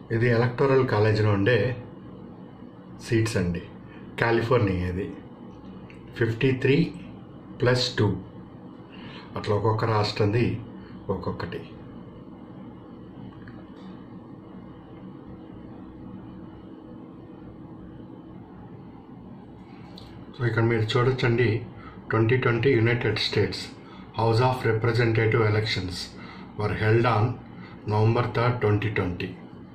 ఇది ఎలక్టోరల్ కాలేజీలో ఉండే సీట్స్ అండి కాలిఫోర్నియా ఇది ఫిఫ్టీ త్రీ ప్లస్ టూ అట్లా ఒక్కొక్క రాష్ట్రంది ఒక్కొక్కటి సో ఇక్కడ మీరు చూడొచ్చండి twenty twenty United States House of Representative elections were held on November third twenty twenty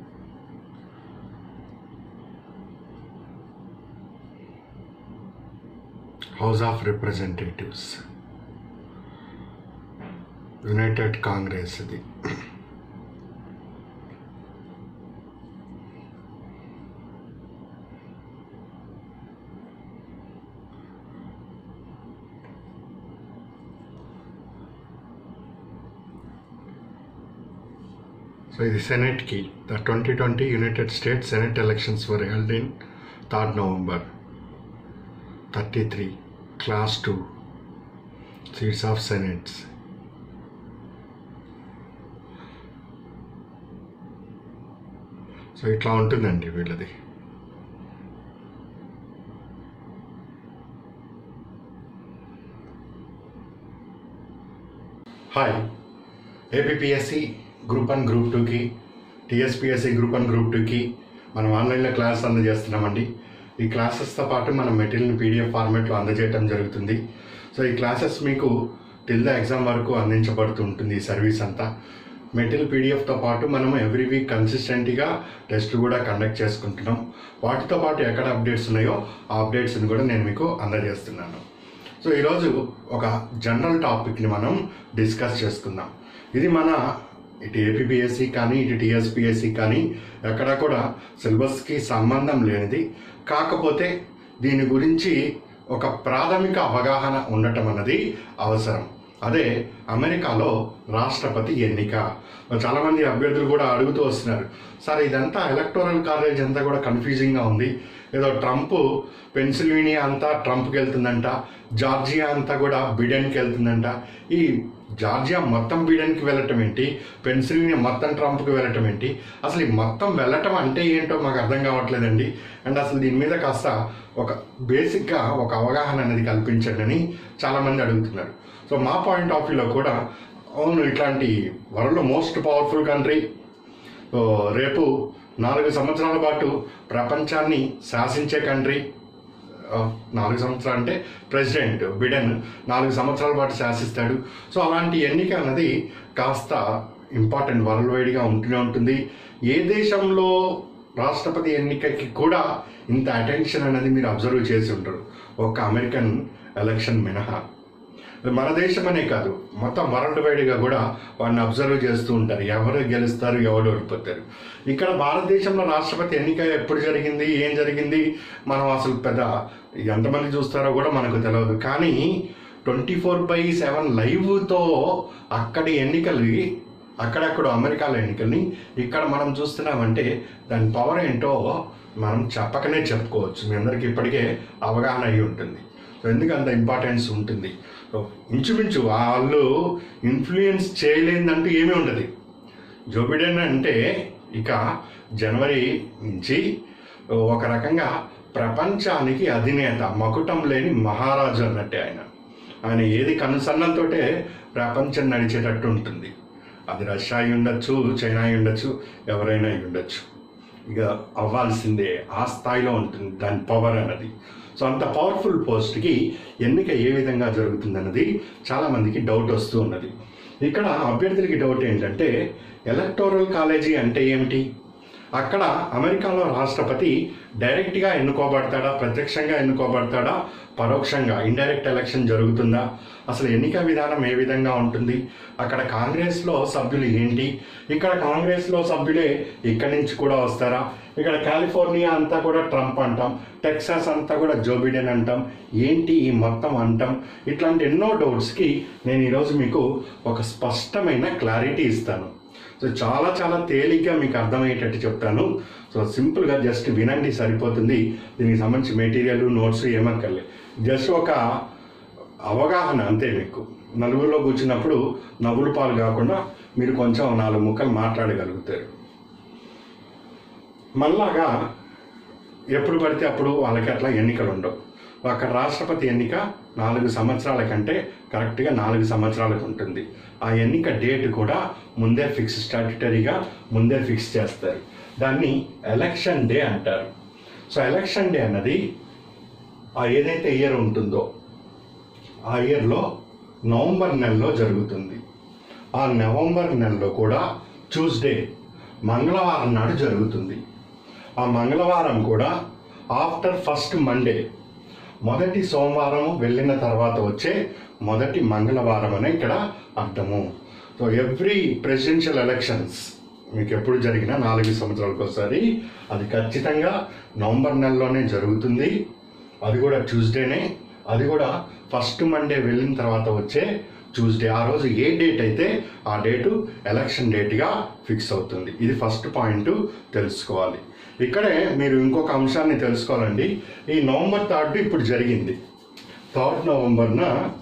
House of Representatives United Congress ఇది సో ఇది సెనెట్కి the twenty twenty United States Senate elections were held in third November thirty three class two seats of senates so ఇట్లా ఉంటుందండి వీళ్ళది hi APSC group one group టూకి TSPSC group one group టూకి మనం ఆన్లైన్లో క్లాస్ అందజేస్తున్నామండి ఈ క్లాసెస్తో పాటు మనం మెటీరియల్ని పీడిఎఫ్ ఫార్మాట్లో అందజేయడం జరుగుతుంది సో ఈ క్లాసెస్ మీకు టిల్ ద ఎగ్జామ్ వరకు అందించబడుతూ ఉంటుంది ఈ సర్వీస్ అంతా మెటీరియల్ పీడిఎఫ్తో పాటు మనం ఎవ్రీ వీక్ కన్సిస్టెంట్గా టెస్ట్ కూడా కండక్ట్ చేసుకుంటున్నాం వాటితో పాటు ఎక్కడ అప్డేట్స్ ఉన్నాయో ఆ అప్డేట్స్ని కూడా నేను మీకు అందజేస్తున్నాను సో ఈరోజు ఒక జనరల్ టాపిక్ని మనం డిస్కస్ చేసుకుందాం ఇది మన ఇటు ఏపీపీఎస్సి కానీ ఇటు టీఎస్పిఎస్సి కానీ ఎక్కడ కూడా సిలబస్కి సంబంధం లేనిది కాకపోతే దీని గురించి ఒక ప్రాథమిక అవగాహన ఉండటం అన్నది అవసరం అదే అమెరికాలో రాష్ట్రపతి ఎన్నిక చాలామంది అభ్యర్థులు కూడా అడుగుతూ వస్తున్నారు సార్ ఇదంతా ఎలక్టోరల్ కాలేజ్ అంతా కూడా కన్ఫ్యూజింగ్గా ఉంది ఏదో ట్రంప్ పెన్సిల్వేనియా అంతా ట్రంప్కి వెళ్తుందంట జార్జియా అంతా కూడా బిడెన్కి వెళ్తుందంట ఈ జార్జియా మొత్తం బిడెన్కి వెళ్ళటం ఏంటి పెన్సిల్వేనియా మొత్తం ట్రంప్కి వెళ్ళటం ఏంటి అసలు ఈ మొత్తం వెళ్ళటం అంటే ఏంటో మాకు అర్థం కావట్లేదండి అండ్ అసలు దీని మీద కాస్త ఒక బేసిక్గా ఒక అవగాహన అనేది కల్పించండి అని చాలామంది అడుగుతున్నారు సో మా పాయింట్ ఆఫ్ వ్యూలో కూడా అవును ఇట్లాంటి world most powerful country so రేపు నాలుగు సంవత్సరాల పాటు ప్రపంచాన్ని శాసించే కంట్రీ ఆ, నాలుగు సంవత్సరాలు అంటే ప్రెసిడెంట్ బిడెన్ నాలుగు సంవత్సరాల పాటు శాసిస్తాడు సో అలాంటి ఎన్నిక అన్నది కాస్త ఇంపార్టెంట్ వరల్డ్ వైడ్గా ఉంటూనే ఉంటుంది ఏ దేశంలో రాష్ట్రపతి ఎన్నికకి కూడా ఇంత అటెన్షన్ అనేది మీరు అబ్జర్వ్ చేసి ఉంటారు ఒక అమెరికన్ ఎలక్షన్ మినహా మన దేశం అనే కాదు మొత్తం వరల్డ్ వైడ్గా కూడా వాడిని అబ్జర్వ్ చేస్తూ ఉంటారు ఎవరు గెలుస్తారు ఎవరు ఓడిపోతారు ఇక్కడ భారతదేశంలో రాష్ట్రపతి ఎన్నిక ఎప్పుడు జరిగింది ఏం జరిగింది మనం అసలు పెద్ద ఎంతమంది చూస్తారో కూడా మనకు తెలియదు కానీ ట్వంటీ ఫోర్ బై సెవెన్ లైవ్తో అక్కడి ఎన్నికలు అక్కడక్కడ అమెరికాలో ఎన్నికల్ని ఇక్కడ మనం చూస్తున్నామంటే దాని పవర్ ఏంటో మనం చెప్పకనే చెప్పుకోవచ్చు మీ అందరికీ ఇప్పటికే అవగాహన అయి ఉంటుంది సో ఎందుకు అంత ఇంపార్టెన్స్ ఉంటుంది సో ఇంచుమించు వాళ్ళు ఇన్ఫ్లుయెన్స్ చేయలేదంటూ ఏమీ ఉండదు జో బిడెన్ అంటే ఇక జనవరి నుంచి ఒక రకంగా ప్రపంచానికి అధినేత మకుటం లేని మహారాజు అన్నట్టే ఆయన ఆయన ఏది కనుసన్నలతోటే ప్రపంచం నడిచేటట్టు ఉంటుంది అది రష్యా అయి ఉండొచ్చు చైనా అయి ఉండొచ్చు ఎవరైనా అయి ఉండొచ్చు ఇక అవ్వాల్సిందే ఆ స్థాయిలో ఉంటుంది దాని పవర్ అన్నది సో అంత పవర్ఫుల్ పోస్ట్కి ఎన్నిక ఏ విధంగా జరుగుతుందన్నది చాలామందికి డౌట్ వస్తూ ఉన్నది ఇక్కడ అభ్యర్థులకి డౌట్ ఏంటంటే ఎలక్టోరల్ కాలేజీ అంటే ఏమిటి అక్కడ అమెరికాలో రాష్ట్రపతి డైరెక్ట్గా ఎన్నుకోబడతాడా ప్రత్యక్షంగా ఎన్నుకోబడతాడా పరోక్షంగా ఇండైరెక్ట్ ఎలక్షన్ జరుగుతుందా అసలు ఎన్నిక విధానం ఏ విధంగా ఉంటుంది అక్కడ కాంగ్రెస్లో సభ్యులు ఏంటి ఇక్కడ కాంగ్రెస్లో సభ్యులే ఇక్కడి నుంచి కూడా వస్తారా ఇక్కడ కాలిఫోర్నియా అంతా కూడా ట్రంప్ అంటాం టెక్సాస్ అంతా కూడా జో బిడెన్ అంటాం ఏంటి ఈ మొత్తం అంటాం ఇట్లాంటి ఎన్నో డౌట్స్కి నేను ఈరోజు మీకు ఒక స్పష్టమైన క్లారిటీ ఇస్తాను సో చాలా చాలా తేలిగ్గా మీకు అర్థమయ్యేటట్టు చెప్తాను సో సింపుల్గా జస్ట్ వినండి సరిపోతుంది దీనికి సంబంధించి మెటీరియల్ నోట్స్ ఏమక్కర్లే జస్ట్ ఒక అవగాహన అంతే మీకు నలుగురిలో కూర్చున్నప్పుడు నవ్వుల పాలు కాకుండా మీరు కొంచెం నాలుగు ముక్కలు మాట్లాడగలుగుతారు మనలాగా ఎప్పుడు పడితే అప్పుడు వాళ్ళకి అట్లా ఎన్నికలు ఉండవు అక్కడ రాష్ట్రపతి ఎన్నిక నాలుగు సంవత్సరాల కంటే కరెక్ట్గా నాలుగు సంవత్సరాలకు ఉంటుంది ఆ ఎన్నిక డేట్ కూడా ముందే ఫిక్స్ స్టాట్యుటరీగా ముందే ఫిక్స్ చేస్తారు దాన్ని ఎలక్షన్ డే అంటారు సో ఎలక్షన్ డే అన్నది ఆ ఏదైతే ఇయర్ ఉంటుందో ఆ ఇయర్లో నవంబర్ నెలలో జరుగుతుంది ఆ నవంబర్ నెలలో కూడా ట్యూస్డే మంగళవారం నాడు జరుగుతుంది ఆ మంగళవారం కూడా ఆఫ్టర్ ఫస్ట్ మండే మొదటి సోమవారం వెళ్ళిన తర్వాత వచ్చే మొదటి మంగళవారం అనే ఇక్కడ అర్థము సో ఎవ్రీ ప్రెసిడెన్షియల్ ఎలక్షన్స్ మీకు ఎప్పుడు జరిగినా నాలుగు సంవత్సరాలకు ఒకసారి అది ఖచ్చితంగా నవంబర్ నెలలోనే జరుగుతుంది అది కూడా ట్యూస్డేనే అది కూడా ఫస్ట్ మండే వెళ్ళిన తర్వాత వచ్చే ట్యూస్డే ఆ రోజు ఏ డేట్ అయితే ఆ డేటు ఎలక్షన్ డేట్గా ఫిక్స్ అవుతుంది ఇది ఫస్ట్ పాయింట్ తెలుసుకోవాలి ఇక్కడే మీరు ఇంకొక అంశాన్ని తెలుసుకోవాలండి ఈ నవంబర్ థర్డ్ ఇప్పుడు జరిగింది థర్డ్ నవంబర్న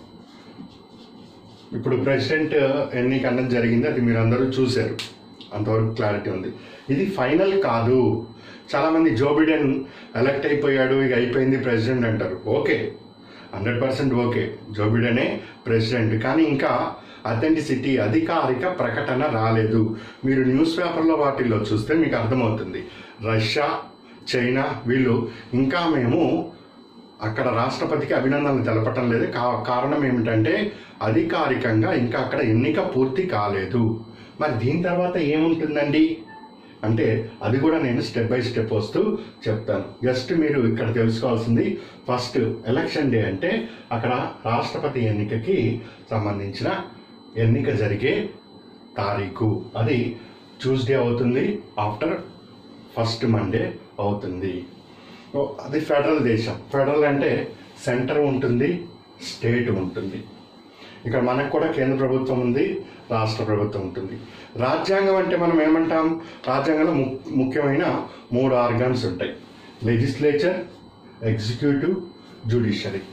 ఇప్పుడు ప్రెసిడెంట్ ఎన్నిక అన్నది జరిగింది అది మీరు అందరూ చూశారు అంతవరకు క్లారిటీ ఉంది ఇది ఫైనల్ కాదు చాలామంది జో బిడెన్ ఎలక్ట్ అయిపోయాడు ఇక అయిపోయింది ప్రెసిడెంట్ అంటారు okay hundred percent okay Joe బిడెనే ప్రెసిడెంట్ కానీ ఇంకా అథెంటిసిటీ అధికారిక ప్రకటన రాలేదు మీరు న్యూస్ పేపర్లో వాటిల్లో చూస్తే మీకు అర్థమవుతుంది రష్యా చైనా వీళ్ళు ఇంకా మేము అక్కడ రాష్ట్రపతికి అభినందనలు తెలపటం లేదు కా కారణం ఏమిటంటే అధికారికంగా ఇంకా అక్కడ ఎన్నిక పూర్తి కాలేదు మరి దీని తర్వాత ఏముంటుందండి అంటే అది కూడా నేను స్టెప్ బై స్టెప్ వస్తూ చెప్తాను జస్ట్ మీరు ఇక్కడ తెలుసుకోవాల్సింది ఫస్ట్ ఎలక్షన్ డే అంటే అక్కడ రాష్ట్రపతి ఎన్నికకి సంబంధించిన ఎన్నిక జరిగే తారీఖు అది ట్యూస్డే అవుతుంది ఆఫ్టర్ ఫస్ట్ మండే అవుతుంది ఓ, అది ఫెడరల్ దేశం ఫెడరల్ అంటే సెంటర్ ఉంటుంది స్టేట్ ఉంటుంది ఇక్కడ మనకు కూడా కేంద్ర ప్రభుత్వం ఉంది రాష్ట్ర ప్రభుత్వం ఉంటుంది రాజ్యాంగం అంటే మనం ఏమంటాం రాజ్యాంగంలో ము ముఖ్యమైన మూడు ఆర్గాన్స్ ఉంటాయి లెజిస్లేచర్ ఎగ్జిక్యూటివ్ జ్యుడిషియరీ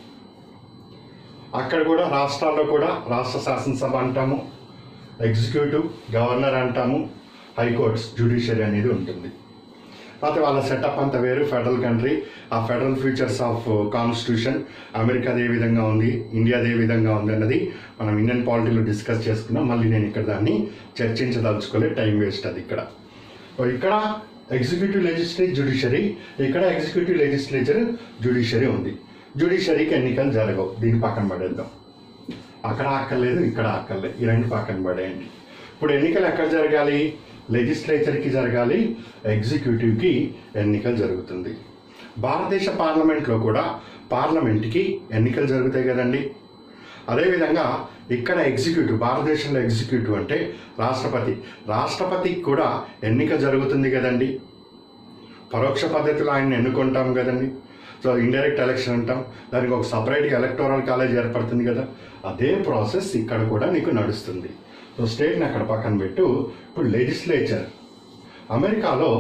అక్కడ కూడా రాష్ట్రాల్లో కూడా రాష్ట్ర శాసనసభ అంటాము ఎగ్జిక్యూటివ్ గవర్నర్ అంటాము హైకోర్ట్స్ జ్యుడిషియరీ అనేది ఉంటుంది అయితే వాళ్ళ సెటప్ అంతా వేరు ఫెడరల్ కంట్రీ ఆ ఫెడరల్ ఫీచర్స్ ఆఫ్ కాన్స్టిట్యూషన్ అమెరికాది ఏ విధంగా ఉంది ఇండియాది ఏ విధంగా ఉంది అన్నది మనం ఇండియన్ పాలిటీలో డిస్కస్ చేసుకున్నాం మళ్ళీ నేను ఇక్కడ దాన్ని చర్చించదలుచుకోలే టైం వేస్ట్ అది ఇక్కడ సో ఇక్కడ ఎగ్జిక్యూటివ్ లెజిస్లేచర్ జ్యుడిషియరీ ఇక్కడ ఎగ్జిక్యూటివ్ లెజిస్లేచర్ జ్యుడిషియరీ ఉంది జ్యుడిషియరీకి ఎన్నికలు జరగవు దీన్ని పక్కన పడేద్దాం అక్కడ అక్కర్లేదు ఇక్కడ అక్కర్లేదు ఈ రెండు పక్కన పడేయండి ఇప్పుడు ఎన్నికలు ఎక్కడ జరగాలి లెజిస్లేచర్కి జరగాలి ఎగ్జిక్యూటివ్కి ఎన్నికలు జరుగుతుంది భారతదేశ పార్లమెంట్లో కూడా పార్లమెంట్కి ఎన్నికలు జరుగుతాయి కదండి అదేవిధంగా ఇక్కడ ఎగ్జిక్యూటివ్ భారతదేశంలో ఎగ్జిక్యూటివ్ అంటే రాష్ట్రపతి రాష్ట్రపతికి కూడా ఎన్నిక జరుగుతుంది కదండి పరోక్ష పద్ధతిలో ఆయన ఎన్నుకుంటాం కదండి సో ఇండైరెక్ట్ ఎలక్షన్ అంటాం దానికి ఒక సపరేట్గా ఎలక్టోరల్ కాలేజ్ ఏర్పడుతుంది కదా అదే ప్రాసెస్ ఇక్కడ కూడా నీకు నడుస్తుంది సో స్టేట్ని అక్కడ పక్కన పెట్టు ఇప్పుడు లెజిస్లేచర్ అమెరికాలో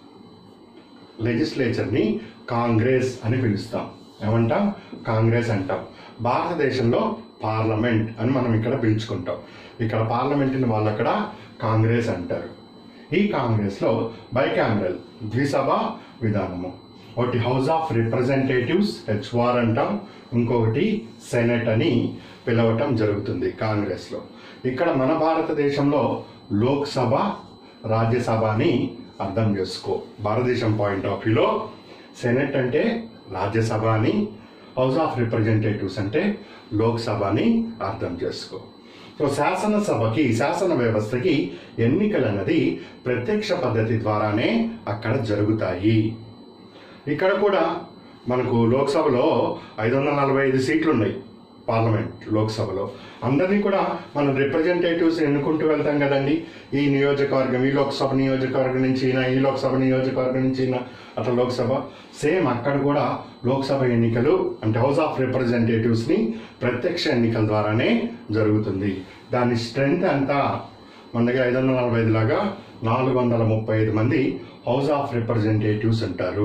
లెజిస్లేచర్ని కాంగ్రెస్ అని పిలుస్తాం ఏమంటాం కాంగ్రెస్ అంటాం భారతదేశంలో పార్లమెంట్ అని మనం ఇక్కడ పిలుచుకుంటాం ఇక్కడ పార్లమెంట్ని వాళ్ళు అక్కడ కాంగ్రెస్ అంటారు ఈ కాంగ్రెస్లో బైకామరల్ ద్విసభ విధానము ఒకటి హౌస్ ఆఫ్ రిప్రజెంటేటివ్స్ హెచ్ఆర్ అంటాం ఇంకొకటి సెనెట్ అని పిలవటం జరుగుతుంది కాంగ్రెస్లో ఇక్కడ మన భారతదేశంలో లోక్సభ రాజ్యసభ అని అర్థం చేసుకో భారతదేశం పాయింట్ ఆఫ్ వ్యూలో సెనెట్ అంటే రాజ్యసభ అని హౌస్ ఆఫ్ రిప్రజెంటేటివ్స్ అంటే లోక్సభ అని అర్థం చేసుకో సో శాసనసభకి శాసన వ్యవస్థకి ఎన్నికలు అన్నది ప్రత్యక్ష పద్ధతి ద్వారానే అక్కడ జరుగుతాయి ఇక్కడ కూడా మనకు లోక్సభలో ఐదు వందల నలభై ఐదు సీట్లు ఉన్నాయి పార్లమెంట్ లోక్సభలో అందరినీ కూడా మనం రిప్రజెంటేటివ్స్ ఎన్నుకుంటూ వెళ్తాం కదండి ఈ నియోజకవర్గం ఈ లోక్సభ నియోజకవర్గం నుంచి ఈయన ఈ లోక్సభ నియోజకవర్గం నుంచి ఈయన అట్లా లోక్సభ సేమ్ అక్కడ కూడా లోక్సభ ఎన్నికలు అంటే హౌస్ ఆఫ్ రిప్రజెంటేటివ్స్ని ప్రత్యక్ష ఎన్నికల ద్వారానే జరుగుతుంది దాని స్ట్రెంగ్త్ అంతా మన దగ్గర ఐదు వందల నలభై ఐదు లాగా నాలుగు వందల ముప్పై ఐదు మంది హౌస్ ఆఫ్ రిప్రజెంటేటివ్స్ అంటారు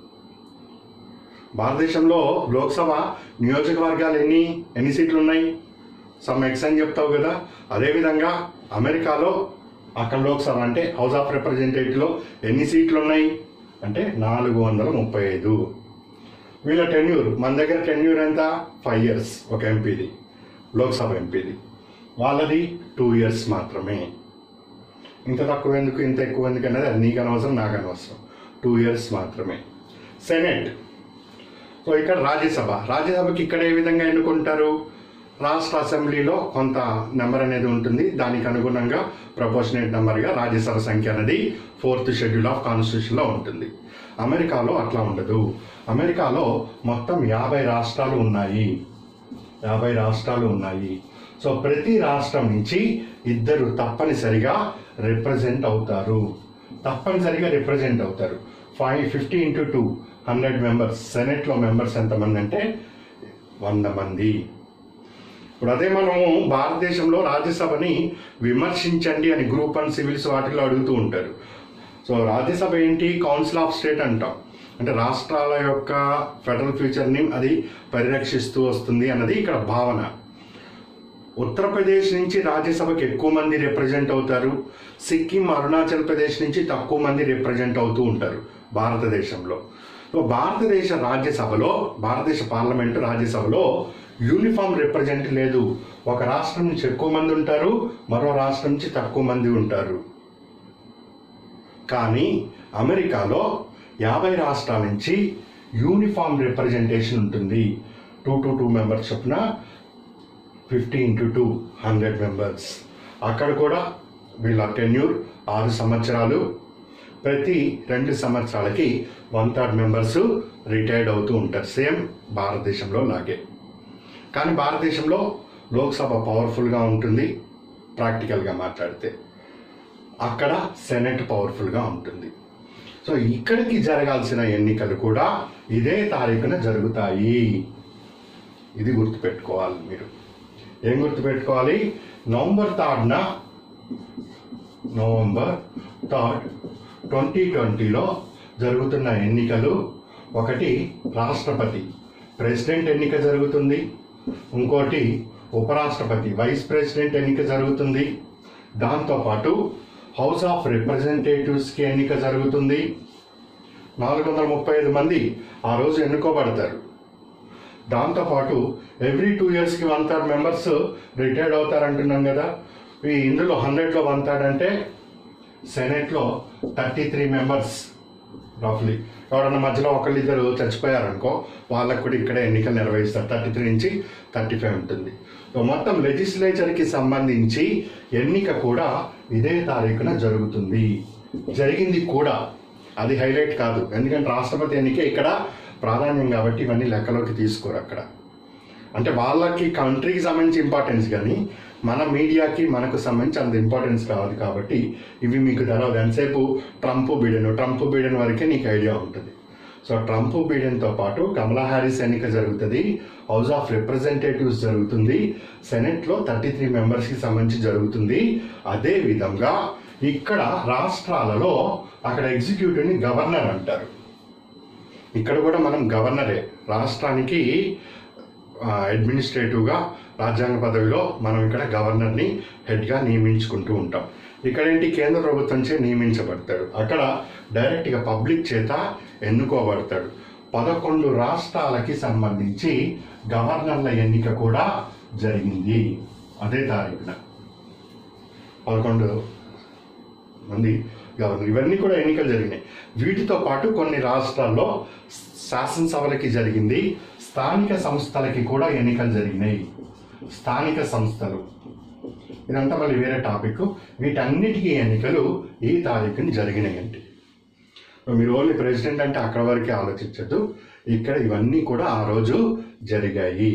భారతదేశంలో లోక్సభ నియోజకవర్గాలు ఎన్ని ఎన్ని సీట్లు ఉన్నాయి సమ్ ఎక్స్ అని చెప్తావు కదా అదేవిధంగా అమెరికాలో అక్కడ లోక్సభ అంటే హౌస్ ఆఫ్ రిప్రజెంటేటివ్లో ఎన్ని సీట్లు ఉన్నాయి అంటే నాలుగు వందల ముప్పై ఐదు వీళ్ళ టెన్యూర్ మన దగ్గర టెన్యూర్ ఎంత ఫైవ్ ఇయర్స్ ఒక ఎంపీది లోక్సభ ఎంపీది వాళ్ళది టూ ఇయర్స్ మాత్రమే ఇంత తక్కువ ఎందుకు ఇంత ఎక్కువ ఎందుకు అనేది అది నీకు అనవసరం నాకు అనవసరం టూ ఇయర్స్ మాత్రమే సెనెట్ సో ఇక్కడ రాజ్యసభ రాజ్యసభకి ఇక్కడ ఏ విధంగా ఎన్నుకుంటారు రాష్ట్ర అసెంబ్లీలో కొంత నెంబర్ అనేది ఉంటుంది దానికి అనుగుణంగా ప్రపోర్షనేట్ నెంబర్గా రాజ్యసభ సంఖ్య అనేది ఫోర్త్ షెడ్యూల్ ఆఫ్ కాన్స్టిట్యూషన్లో ఉంటుంది అమెరికాలో అట్లా ఉండదు అమెరికాలో మొత్తం యాభై రాష్ట్రాలు ఉన్నాయి యాభై రాష్ట్రాలు ఉన్నాయి సో ప్రతి రాష్ట్రం నుంచి ఇద్దరు తప్పనిసరిగా రిప్రజెంట్ అవుతారు తప్పనిసరిగా రిప్రజెంట్ అవుతారు five fifty into two hundred members సెనెట్లో మెంబర్స్ ఎంతమంది అంటే వంద మంది ఇప్పుడు అదే మనము భారతదేశంలో రాజ్యసభని విమర్శించండి అని గ్రూప్ అండ్ సివిల్స్ వాటిలో అడుగుతూ ఉంటారు సో రాజ్యసభ ఏంటి కౌన్సిల్ ఆఫ్ స్టేట్ అంటాం అంటే రాష్ట్రాల యొక్క ఫెడరల్ ఫ్యూచర్ని అది పరిరక్షిస్తూ వస్తుంది అన్నది ఇక్కడ భావన ఉత్తరప్రదేశ్ నుంచి రాజ్యసభకి ఎక్కువ మంది రిప్రజెంట్ అవుతారు సిక్కిం అరుణాచల్ ప్రదేశ్ నుంచి తక్కువ మంది రిప్రజెంట్ అవుతూ ఉంటారు భారతదేశంలో సో భారతదేశ రాజ్యసభలో భారతదేశ పార్లమెంటు రాజ్యసభలో యూనిఫామ్ రిప్రజెంట్ లేదు ఒక రాష్ట్రం నుంచి ఎక్కువ మంది ఉంటారు మరో రాష్ట్రం నుంచి తక్కువ మంది ఉంటారు కానీ అమెరికాలో యాభై రాష్ట్రాల నుంచి యూనిఫామ్ రిప్రజెంటేషన్ ఉంటుంది టూ టు టూ మెంబర్స్ చొప్పున fifty into two hundred members అక్కడ కూడా వీళ్ళ టెన్యూర్ ఆరు సంవత్సరాలు ప్రతి రెండు సంవత్సరాలకి వన్ థర్డ్ మెంబర్స్ రిటైర్డ్ అవుతూ ఉంటారు సేమ్ భారతదేశంలో లాగే కానీ భారతదేశంలో లోక్సభ పవర్ఫుల్గా ఉంటుంది ప్రాక్టికల్గా మాట్లాడితే అక్కడ సెనెట్ పవర్ఫుల్గా ఉంటుంది సో ఇక్కడికి జరగాల్సిన ఎన్నికలు కూడా ఇదే తారీఖున జరుగుతాయి ఇది గుర్తుపెట్టుకోవాలి మీరు ఏం గుర్తుపెట్టుకోవాలి నవంబర్ థర్డ్న నవంబర్ థర్డ్ ట్వంటీ ట్వంటీలో జరుగుతున్న ఎన్నికలు ఒకటి రాష్ట్రపతి ప్రెసిడెంట్ ఎన్నిక జరుగుతుంది ఇంకోటి ఉపరాష్ట్రపతి వైస్ ప్రెసిడెంట్ ఎన్నిక జరుగుతుంది దాంతోపాటు హౌస్ ఆఫ్ రిప్రజెంటేటివ్స్కి ఎన్నిక జరుగుతుంది నాలుగు వందల ముప్పై ఐదు మంది ఆ రోజు ఎన్నుకోబడతారు దాంతోపాటు ఎవ్రీ టూ ఇయర్స్కి వన్ థర్డ్ మెంబర్స్ రిటైర్డ్ అవుతారు అంటున్నాం కదా ఈ ఇందులో హండ్రెడ్లో వన్ థర్డ్ అంటే సెనెట్లో థర్టీ త్రీ మెంబర్స్ రఫ్లీ ఎవరన్నా మధ్యలో ఒకళ్ళిద్దరు చచ్చిపోయారనుకో వాళ్ళకు కూడా ఇక్కడే ఎన్నికలు నిర్వహిస్తారు థర్టీ త్రీ నుంచి థర్టీ ఫైవ్ ఉంటుంది సో మొత్తం లెజిస్లేచర్కి సంబంధించి ఎన్నిక కూడా ఇదే తారీఖున జరుగుతుంది జరిగింది కూడా అది హైలైట్ కాదు ఎందుకంటే రాష్ట్రపతి ఎన్నిక ఇక్కడ ప్రాధాన్యం కాబట్టి ఇవన్నీ లెక్కలోకి తీసుకోరు అక్కడ అంటే వాళ్ళకి కంట్రీకి సంబంధించి ఇంపార్టెన్స్ కానీ మన మీడియాకి మనకు సంబంధించి అంత ఇంపార్టెన్స్ కాదు కాబట్టి ఇవి మీకు తెలవదు ఎంతసేపు ట్రంప్ బీడెన్ ట్రంప్ బీడెన్ వరకే నీకు ఐడియా ఉంటుంది సో ట్రంప్ బీడెన్తో పాటు కమలా హ్యారిస్ ఎన్నిక జరుగుతుంది హౌస్ ఆఫ్ రిప్రజెంటేటివ్స్ జరుగుతుంది సెనెట్లో థర్టీ త్రీ మెంబర్స్కి సంబంధించి జరుగుతుంది అదే విధంగా ఇక్కడ రాష్ట్రాలలో అక్కడ ఎగ్జిక్యూటివ్ని గవర్నర్ అంటారు ఇక్కడ కూడా మనం గవర్నరే రాష్ట్రానికి ఆ, అడ్మినిస్ట్రేటివ్గా రాజ్యాంగ పదవిలో మనం ఇక్కడ గవర్నర్ని హెడ్గా నియమించుకుంటూ ఉంటాం ఇక్కడ ఏంటి కేంద్ర ప్రభుత్వంచే నియమించబడతాడు అక్కడ డైరెక్ట్గా పబ్లిక్ చేత ఎన్నుకోబడతాడు పదకొండు రాష్ట్రాలకి సంబంధించి గవర్నర్ల ఎన్నిక కూడా జరిగింది అదే తారీఖున పదకొండు మంది గవర్నర్ ఇవన్నీ కూడా ఎన్నికలు జరిగినాయి వీటితో పాటు కొన్ని రాష్ట్రాల్లో శాసనసభలకి జరిగింది స్థానిక సంస్థలకి కూడా ఎన్నికలు జరిగినాయి స్థానిక సంస్థలు ఇదంతా మళ్ళీ వేరే టాపిక్ వీటన్నిటికీ ఎన్నికలు ఈ తారీఖుని జరిగినాయండి మీరు ఓన్లీ ప్రెసిడెంట్ అంటే అక్కడ వరకే ఆలోచించద్దు ఇక్కడ ఇవన్నీ కూడా ఆ రోజు జరిగాయి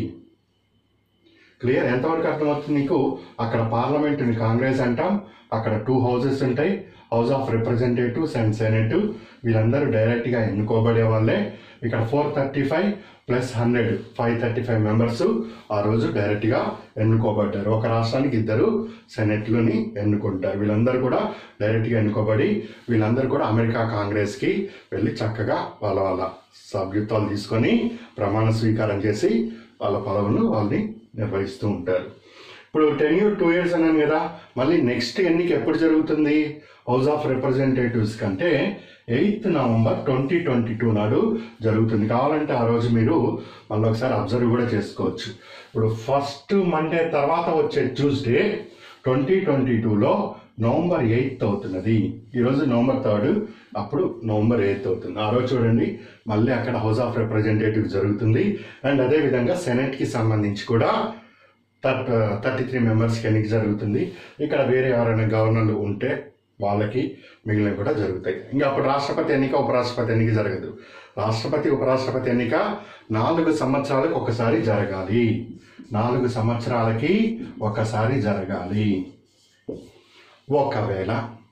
క్లియర్ ఎంతవరకు అర్థమవుతుంది నీకు అక్కడ పార్లమెంటుని కాంగ్రెస్ అంటాం అక్కడ టూ హౌసెస్ ఉంటాయి house of representatives and senate వీళ్ళందరూ డైరెక్ట్గా ఎన్నుకోబడే వాళ్ళే ఇక్కడ four thirty five plus hundred five thirty five members ఆ రోజు డైరెక్ట్గా ఎన్నుకోబడ్డారు ఒక రాష్ట్రానికి ఇద్దరు సెనెట్లోని ఎన్నుకుంటారు వీళ్ళందరూ కూడా డైరెక్ట్గా ఎన్నుకోబడి వీళ్ళందరూ కూడా అమెరికా కాంగ్రెస్కి వెళ్ళి చక్కగా వాళ్ళ వాళ్ళ సభ్యత్వాలు తీసుకొని ప్రమాణ స్వీకారం చేసి వాళ్ళ పదవులను వాళ్ళని నిర్వహిస్తూ ఉంటారు ఇప్పుడు టెన్ ఇయర్ టూ ఇయర్స్ అన్నాను కదా మళ్ళీ నెక్స్ట్ ఎన్నిక ఎప్పుడు జరుగుతుంది హౌస్ ఆఫ్ రిప్రజెంటేటివ్స్ కంటే eighth November twenty twenty two నాడు జరుగుతుంది కావాలంటే ఆ రోజు మీరు మళ్ళీ ఒకసారి అబ్జర్వ్ కూడా చేసుకోవచ్చు ఇప్పుడు ఫస్ట్ మండే తర్వాత వచ్చే ట్యూస్డే ట్వంటీ ట్వంటీ టూలో నవంబర్ ఎయిత్ అవుతున్నది ఈరోజు నవంబర్ థర్డ్ అప్పుడు నవంబర్ ఎయిత్ అవుతుంది ఆ రోజు చూడండి మళ్ళీ అక్కడ హౌస్ ఆఫ్ రిప్రజెంటేటివ్ జరుగుతుంది అండ్ అదేవిధంగా సెనెట్కి సంబంధించి కూడా థర్ట్ థర్టీ త్రీ మెంబర్స్కి ఎన్నిక జరుగుతుంది ఇక్కడ వేరే ఎవరైనా గవర్నర్లు ఉంటే వాళ్ళకి మిగిలినవి కూడా జరుగుతాయి ఇంకా అప్పుడు రాష్ట్రపతి ఎన్నిక ఉపరాష్ట్రపతి ఎన్నిక జరగదు రాష్ట్రపతి ఉపరాష్ట్రపతి ఎన్నిక నాలుగు సంవత్సరాలకు ఒకసారి జరగాలి నాలుగు సంవత్సరాలకి ఒకసారి జరగాలి ఒకవేళ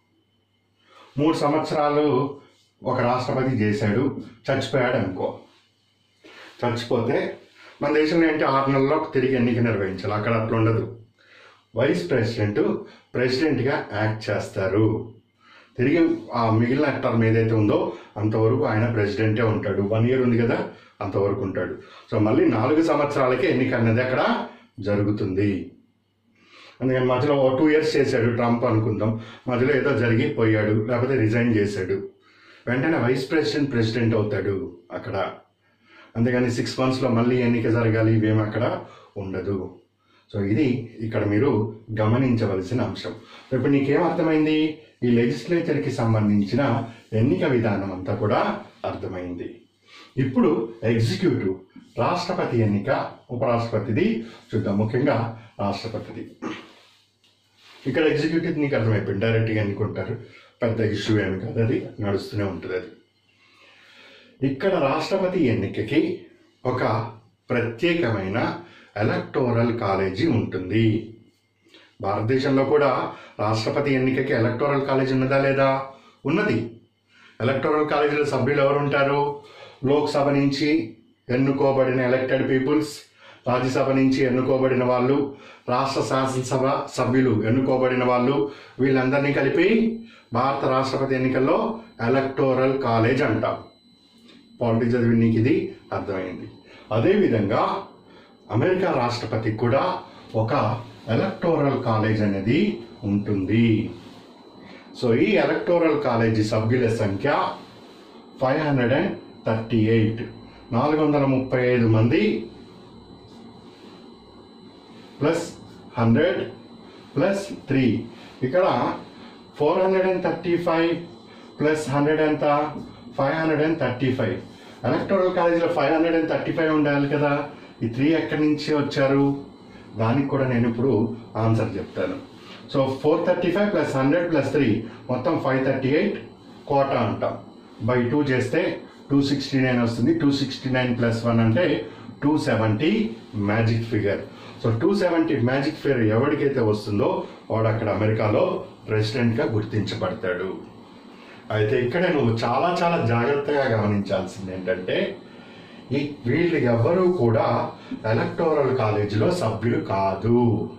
మూడు సంవత్సరాలు ఒక రాష్ట్రపతి చేశాడు చచ్చిపోయాడు అనుకో చచ్చిపోతే మన దేశంలో ఏంటి ఆరు నెలల్లో తిరిగి ఎన్నిక నిర్వహించాలి అక్కడ అట్లా ఉండదు వైస్ ప్రెసిడెంట్ ప్రెసిడెంట్గా యాక్ట్ చేస్తారు తిరిగి ఆ మిగిలిన టర్మ్ ఏదైతే ఉందో అంతవరకు ఆయన ప్రెసిడెంటే ఉంటాడు వన్ ఇయర్ ఉంది కదా అంతవరకు ఉంటాడు సో మళ్ళీ నాలుగు సంవత్సరాలకే ఎన్నిక అన్నది అక్కడ జరుగుతుంది అందుకని మధ్యలో ఓ టూ ఇయర్స్ చేశాడు ట్రంప్ అనుకుందాం మధ్యలో ఏదో జరిగి పోయాడు లేకపోతే రిజైన్ చేశాడు వెంటనే వైస్ ప్రెసిడెంట్ ప్రెసిడెంట్ అవుతాడు అక్కడ అందుకని సిక్స్ మంత్స్లో మళ్ళీ ఎన్నిక జరగాలి ఇవేమి అక్కడ ఉండదు సో ఇది ఇక్కడ మీరు గమనించవలసిన అంశం ఇప్పుడు నీకేం అర్థమైంది ఈ లెజిస్లేచర్కి సంబంధించిన ఎన్నిక విధానం అంతా కూడా అర్థమైంది ఇప్పుడు ఎగ్జిక్యూటివ్ రాష్ట్రపతి ఎన్నిక ఉపరాష్ట్రపతిది చూద్దాం ముఖ్యంగా రాష్ట్రపతిది ఇక్కడ ఎగ్జిక్యూటివ్ నీకు అర్థమైపోయింది డైరెక్ట్గా ఎన్నుకుంటారు పెద్ద ఇష్యూ ఏమి కాదు అది నడుస్తూనే ఉంటుంది అది ఇక్కడ రాష్ట్రపతి ఎన్నికకి ఒక ప్రత్యేకమైన ఎలక్టోరల్ కాలేజీ ఉంటుంది భారతదేశంలో కూడా రాష్ట్రపతి ఎన్నికకి ఎలక్టోరల్ కాలేజీ ఉన్నదా లేదా ఉన్నది ఎలక్టోరల్ కాలేజీలో సభ్యులు ఎవరు ఉంటారు లోక్సభ నుంచి ఎన్నుకోబడిన ఎలక్టెడ్ పీపుల్స్ రాజ్యసభ నుంచి ఎన్నుకోబడిన వాళ్ళు రాష్ట్ర శాసనసభ సభ్యులు ఎన్నుకోబడిన వాళ్ళు వీళ్ళందరినీ కలిపి భారత రాష్ట్రపతి ఎన్నికల్లో ఎలక్టోరల్ కాలేజ్ అంటాం పాలిటిక్స్ చదివి నీకు ఇది అర్థమైంది అదేవిధంగా అమెరికా రాష్ట్రపతికి కూడా ఒక ఎలక్టోరల్ కాలేజ్ అనేది ఉంటుంది సో ఈ ఎలక్టోరల్ కాలేజీ సభ్యుల సంఖ్య five hundred and thirty eight నాలుగు వందల ముప్పై ఐదు మంది ప్లస్ హండ్రెడ్ ప్లస్ త్రీ ఇక్కడ four hundred and thirty five plus hundred ఎంత five hundred and thirty five electoral కాలేజీలో five hundred and thirty five ఉండాలి కదా ఈ త్రీ ఎక్కడి నుంచి వచ్చారు దానికి కూడా నేను ఇప్పుడు ఆన్సర్ చెప్తాను so four thirty five plus hundred plus three మొత్తం ఫైవ్ థర్టీ ఎయిట్ కోటా అంటాం బై టూ చేస్తే టూ సిక్స్టీ నైన్ వస్తుంది two sixty nine plus one అంటే two seventy magic figure so two seventy magic figure ఎవరికైతే వస్తుందో వాడు అక్కడ అమెరికాలో ప్రెసిడెంట్గా గుర్తించబడతాడు అయితే ఇక్కడ నువ్వు చాలా చాలా జాగ్రత్తగా గమనించాల్సింది ఏంటంటే ఈ వీళ్ళు ఎవ్వరూ కూడా ఎలక్టోరల్ కాలేజీలో సభ్యులు కాదు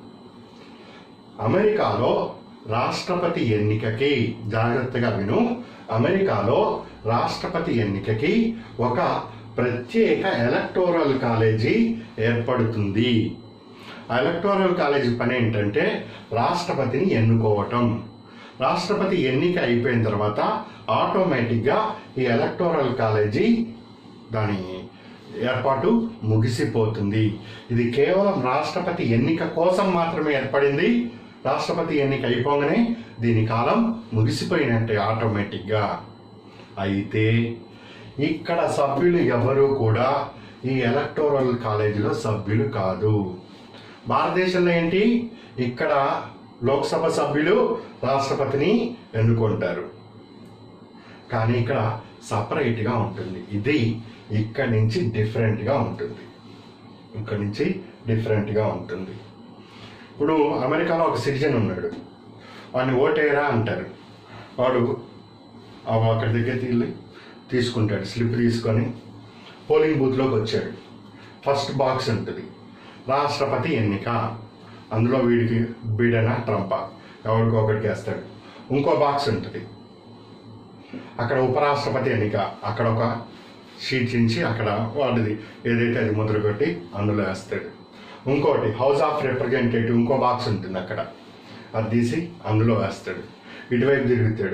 అమెరికాలో రాష్ట్రపతి ఎన్నికకి జాగ్రత్తగా విను అమెరికాలో రాష్ట్రపతి ఎన్నికకి ఒక ప్రత్యేక ఎలక్టోరల్ కాలేజీ ఏర్పడుతుంది ఆ ఎలక్టోరల్ కాలేజీ పని ఏంటంటే రాష్ట్రపతిని ఎన్నుకోవటం రాష్ట్రపతి ఎన్నిక అయిపోయిన తర్వాత ఆటోమేటిక్గా ఈ ఎలక్టోరల్ కాలేజీ దాని ఏర్పాటు ముగిసిపోతుంది ఇది కేవలం రాష్ట్రపతి ఎన్నిక కోసం మాత్రమే ఏర్పడింది రాష్ట్రపతి ఎన్నిక అయిపోగానే దీని కాలం ముగిసిపోయినట్టే ఆటోమేటిక్గా అయితే ఇక్కడ సభ్యులు ఎవరు కూడా ఈ ఎలక్టోరల్ కాలేజీలో సభ్యులు కాదు భారతదేశంలో ఏంటి ఇక్కడ లోక్సభ సభ్యులు రాష్ట్రపతిని ఎన్నుకుంటారు కానీ ఇక్కడ సపరేట్గా ఉంటుంది ఇది ఇక్కడి నుంచి డిఫరెంట్గా ఉంటుంది ఇక్కడి నుంచి డిఫరెంట్గా ఉంటుంది ఇప్పుడు అమెరికాలో ఒక సిటిజన్ ఉన్నాడు వాడిని ఓటేయరా అంటారు వాడు ఆ అక్కడి దగ్గర వెళ్ళి తీసుకుంటాడు స్లిప్ తీసుకొని పోలింగ్ బూత్లోకి వచ్చాడు ఫస్ట్ బాక్స్ ఉంటుంది రాష్ట్రపతి ఎన్నిక అందులో వీడికి బీడనా ట్రంపా ఎవరికి ఒకటికి వేస్తాడు ఇంకో బాక్స్ ఉంటుంది అక్కడ ఉపరాష్ట్రపతి ఎన్నిక అక్కడ ఒక షీట్ చించి అక్కడ వాడిది ఏదైతే అది ముద్ర కొట్టి అందులో వేస్తాడు ఇంకోటి హౌస్ ఆఫ్ రిప్రజెంటేటివ్ ఇంకో బాక్స్ ఉంటుంది అక్కడ అది తీసి అందులో వేస్తాడు ఇటువైపు తిరుగుతాడు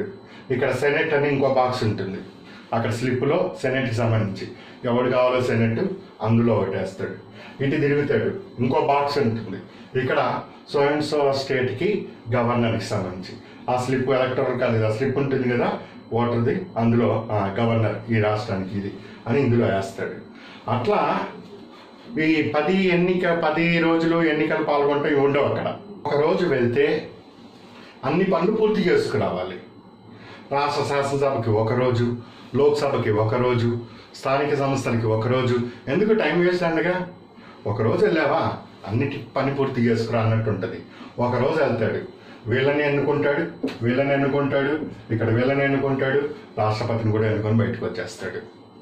ఇక్కడ సెనెట్ అని ఇంకో బాక్స్ ఉంటుంది అక్కడ స్లిప్లో సెనెట్కి సంబంధించి ఎవడు కావాలో సెనెట్ అందులో ఒకటేస్తాడు ఇటు తిరుగుతాడు ఇంకో బాక్స్ ఉంటుంది ఇక్కడ సో అండ్ సో స్టేట్కి గవర్నర్కి సంబంధించి ఆ స్లిప్ ఎలక్టరల్ కాదు ఆ స్లిప్ ఉంటుంది కదా ఓటర్ది అందులో ఆ, గవర్నర్ ఈ రాష్ట్రానికి ఇది అని ఇందులో వేస్తాడు అట్లా ఈ పది ఎన్నిక పది రోజులు ఎన్నికలు పాల్గొంటే ఇవి ఉండవు అక్కడ ఒక రోజు వెళ్తే అన్ని పనులు పూర్తి చేసుకురావాలి రాష్ట్ర శాసనసభకి ఒక రోజు లోక్సభకి ఒక రోజు స్థానిక సంస్థలకి ఒక రోజు ఎందుకు టైం వేస్ట్ అండగా ఒక రోజు వెళ్ళావా అన్నిటి పని పూర్తి చేసుకురా అన్నట్టు ఉంటుంది ఒక రోజు వెళ్తాడు వీళ్ళని ఎన్నుకుంటాడు వీళ్ళని ఎన్నుకుంటాడు ఇక్కడ వీళ్ళని ఎన్నుకుంటాడు రాష్ట్రపతిని కూడా ఎన్నుకొని బయటకు వచ్చేస్తాడు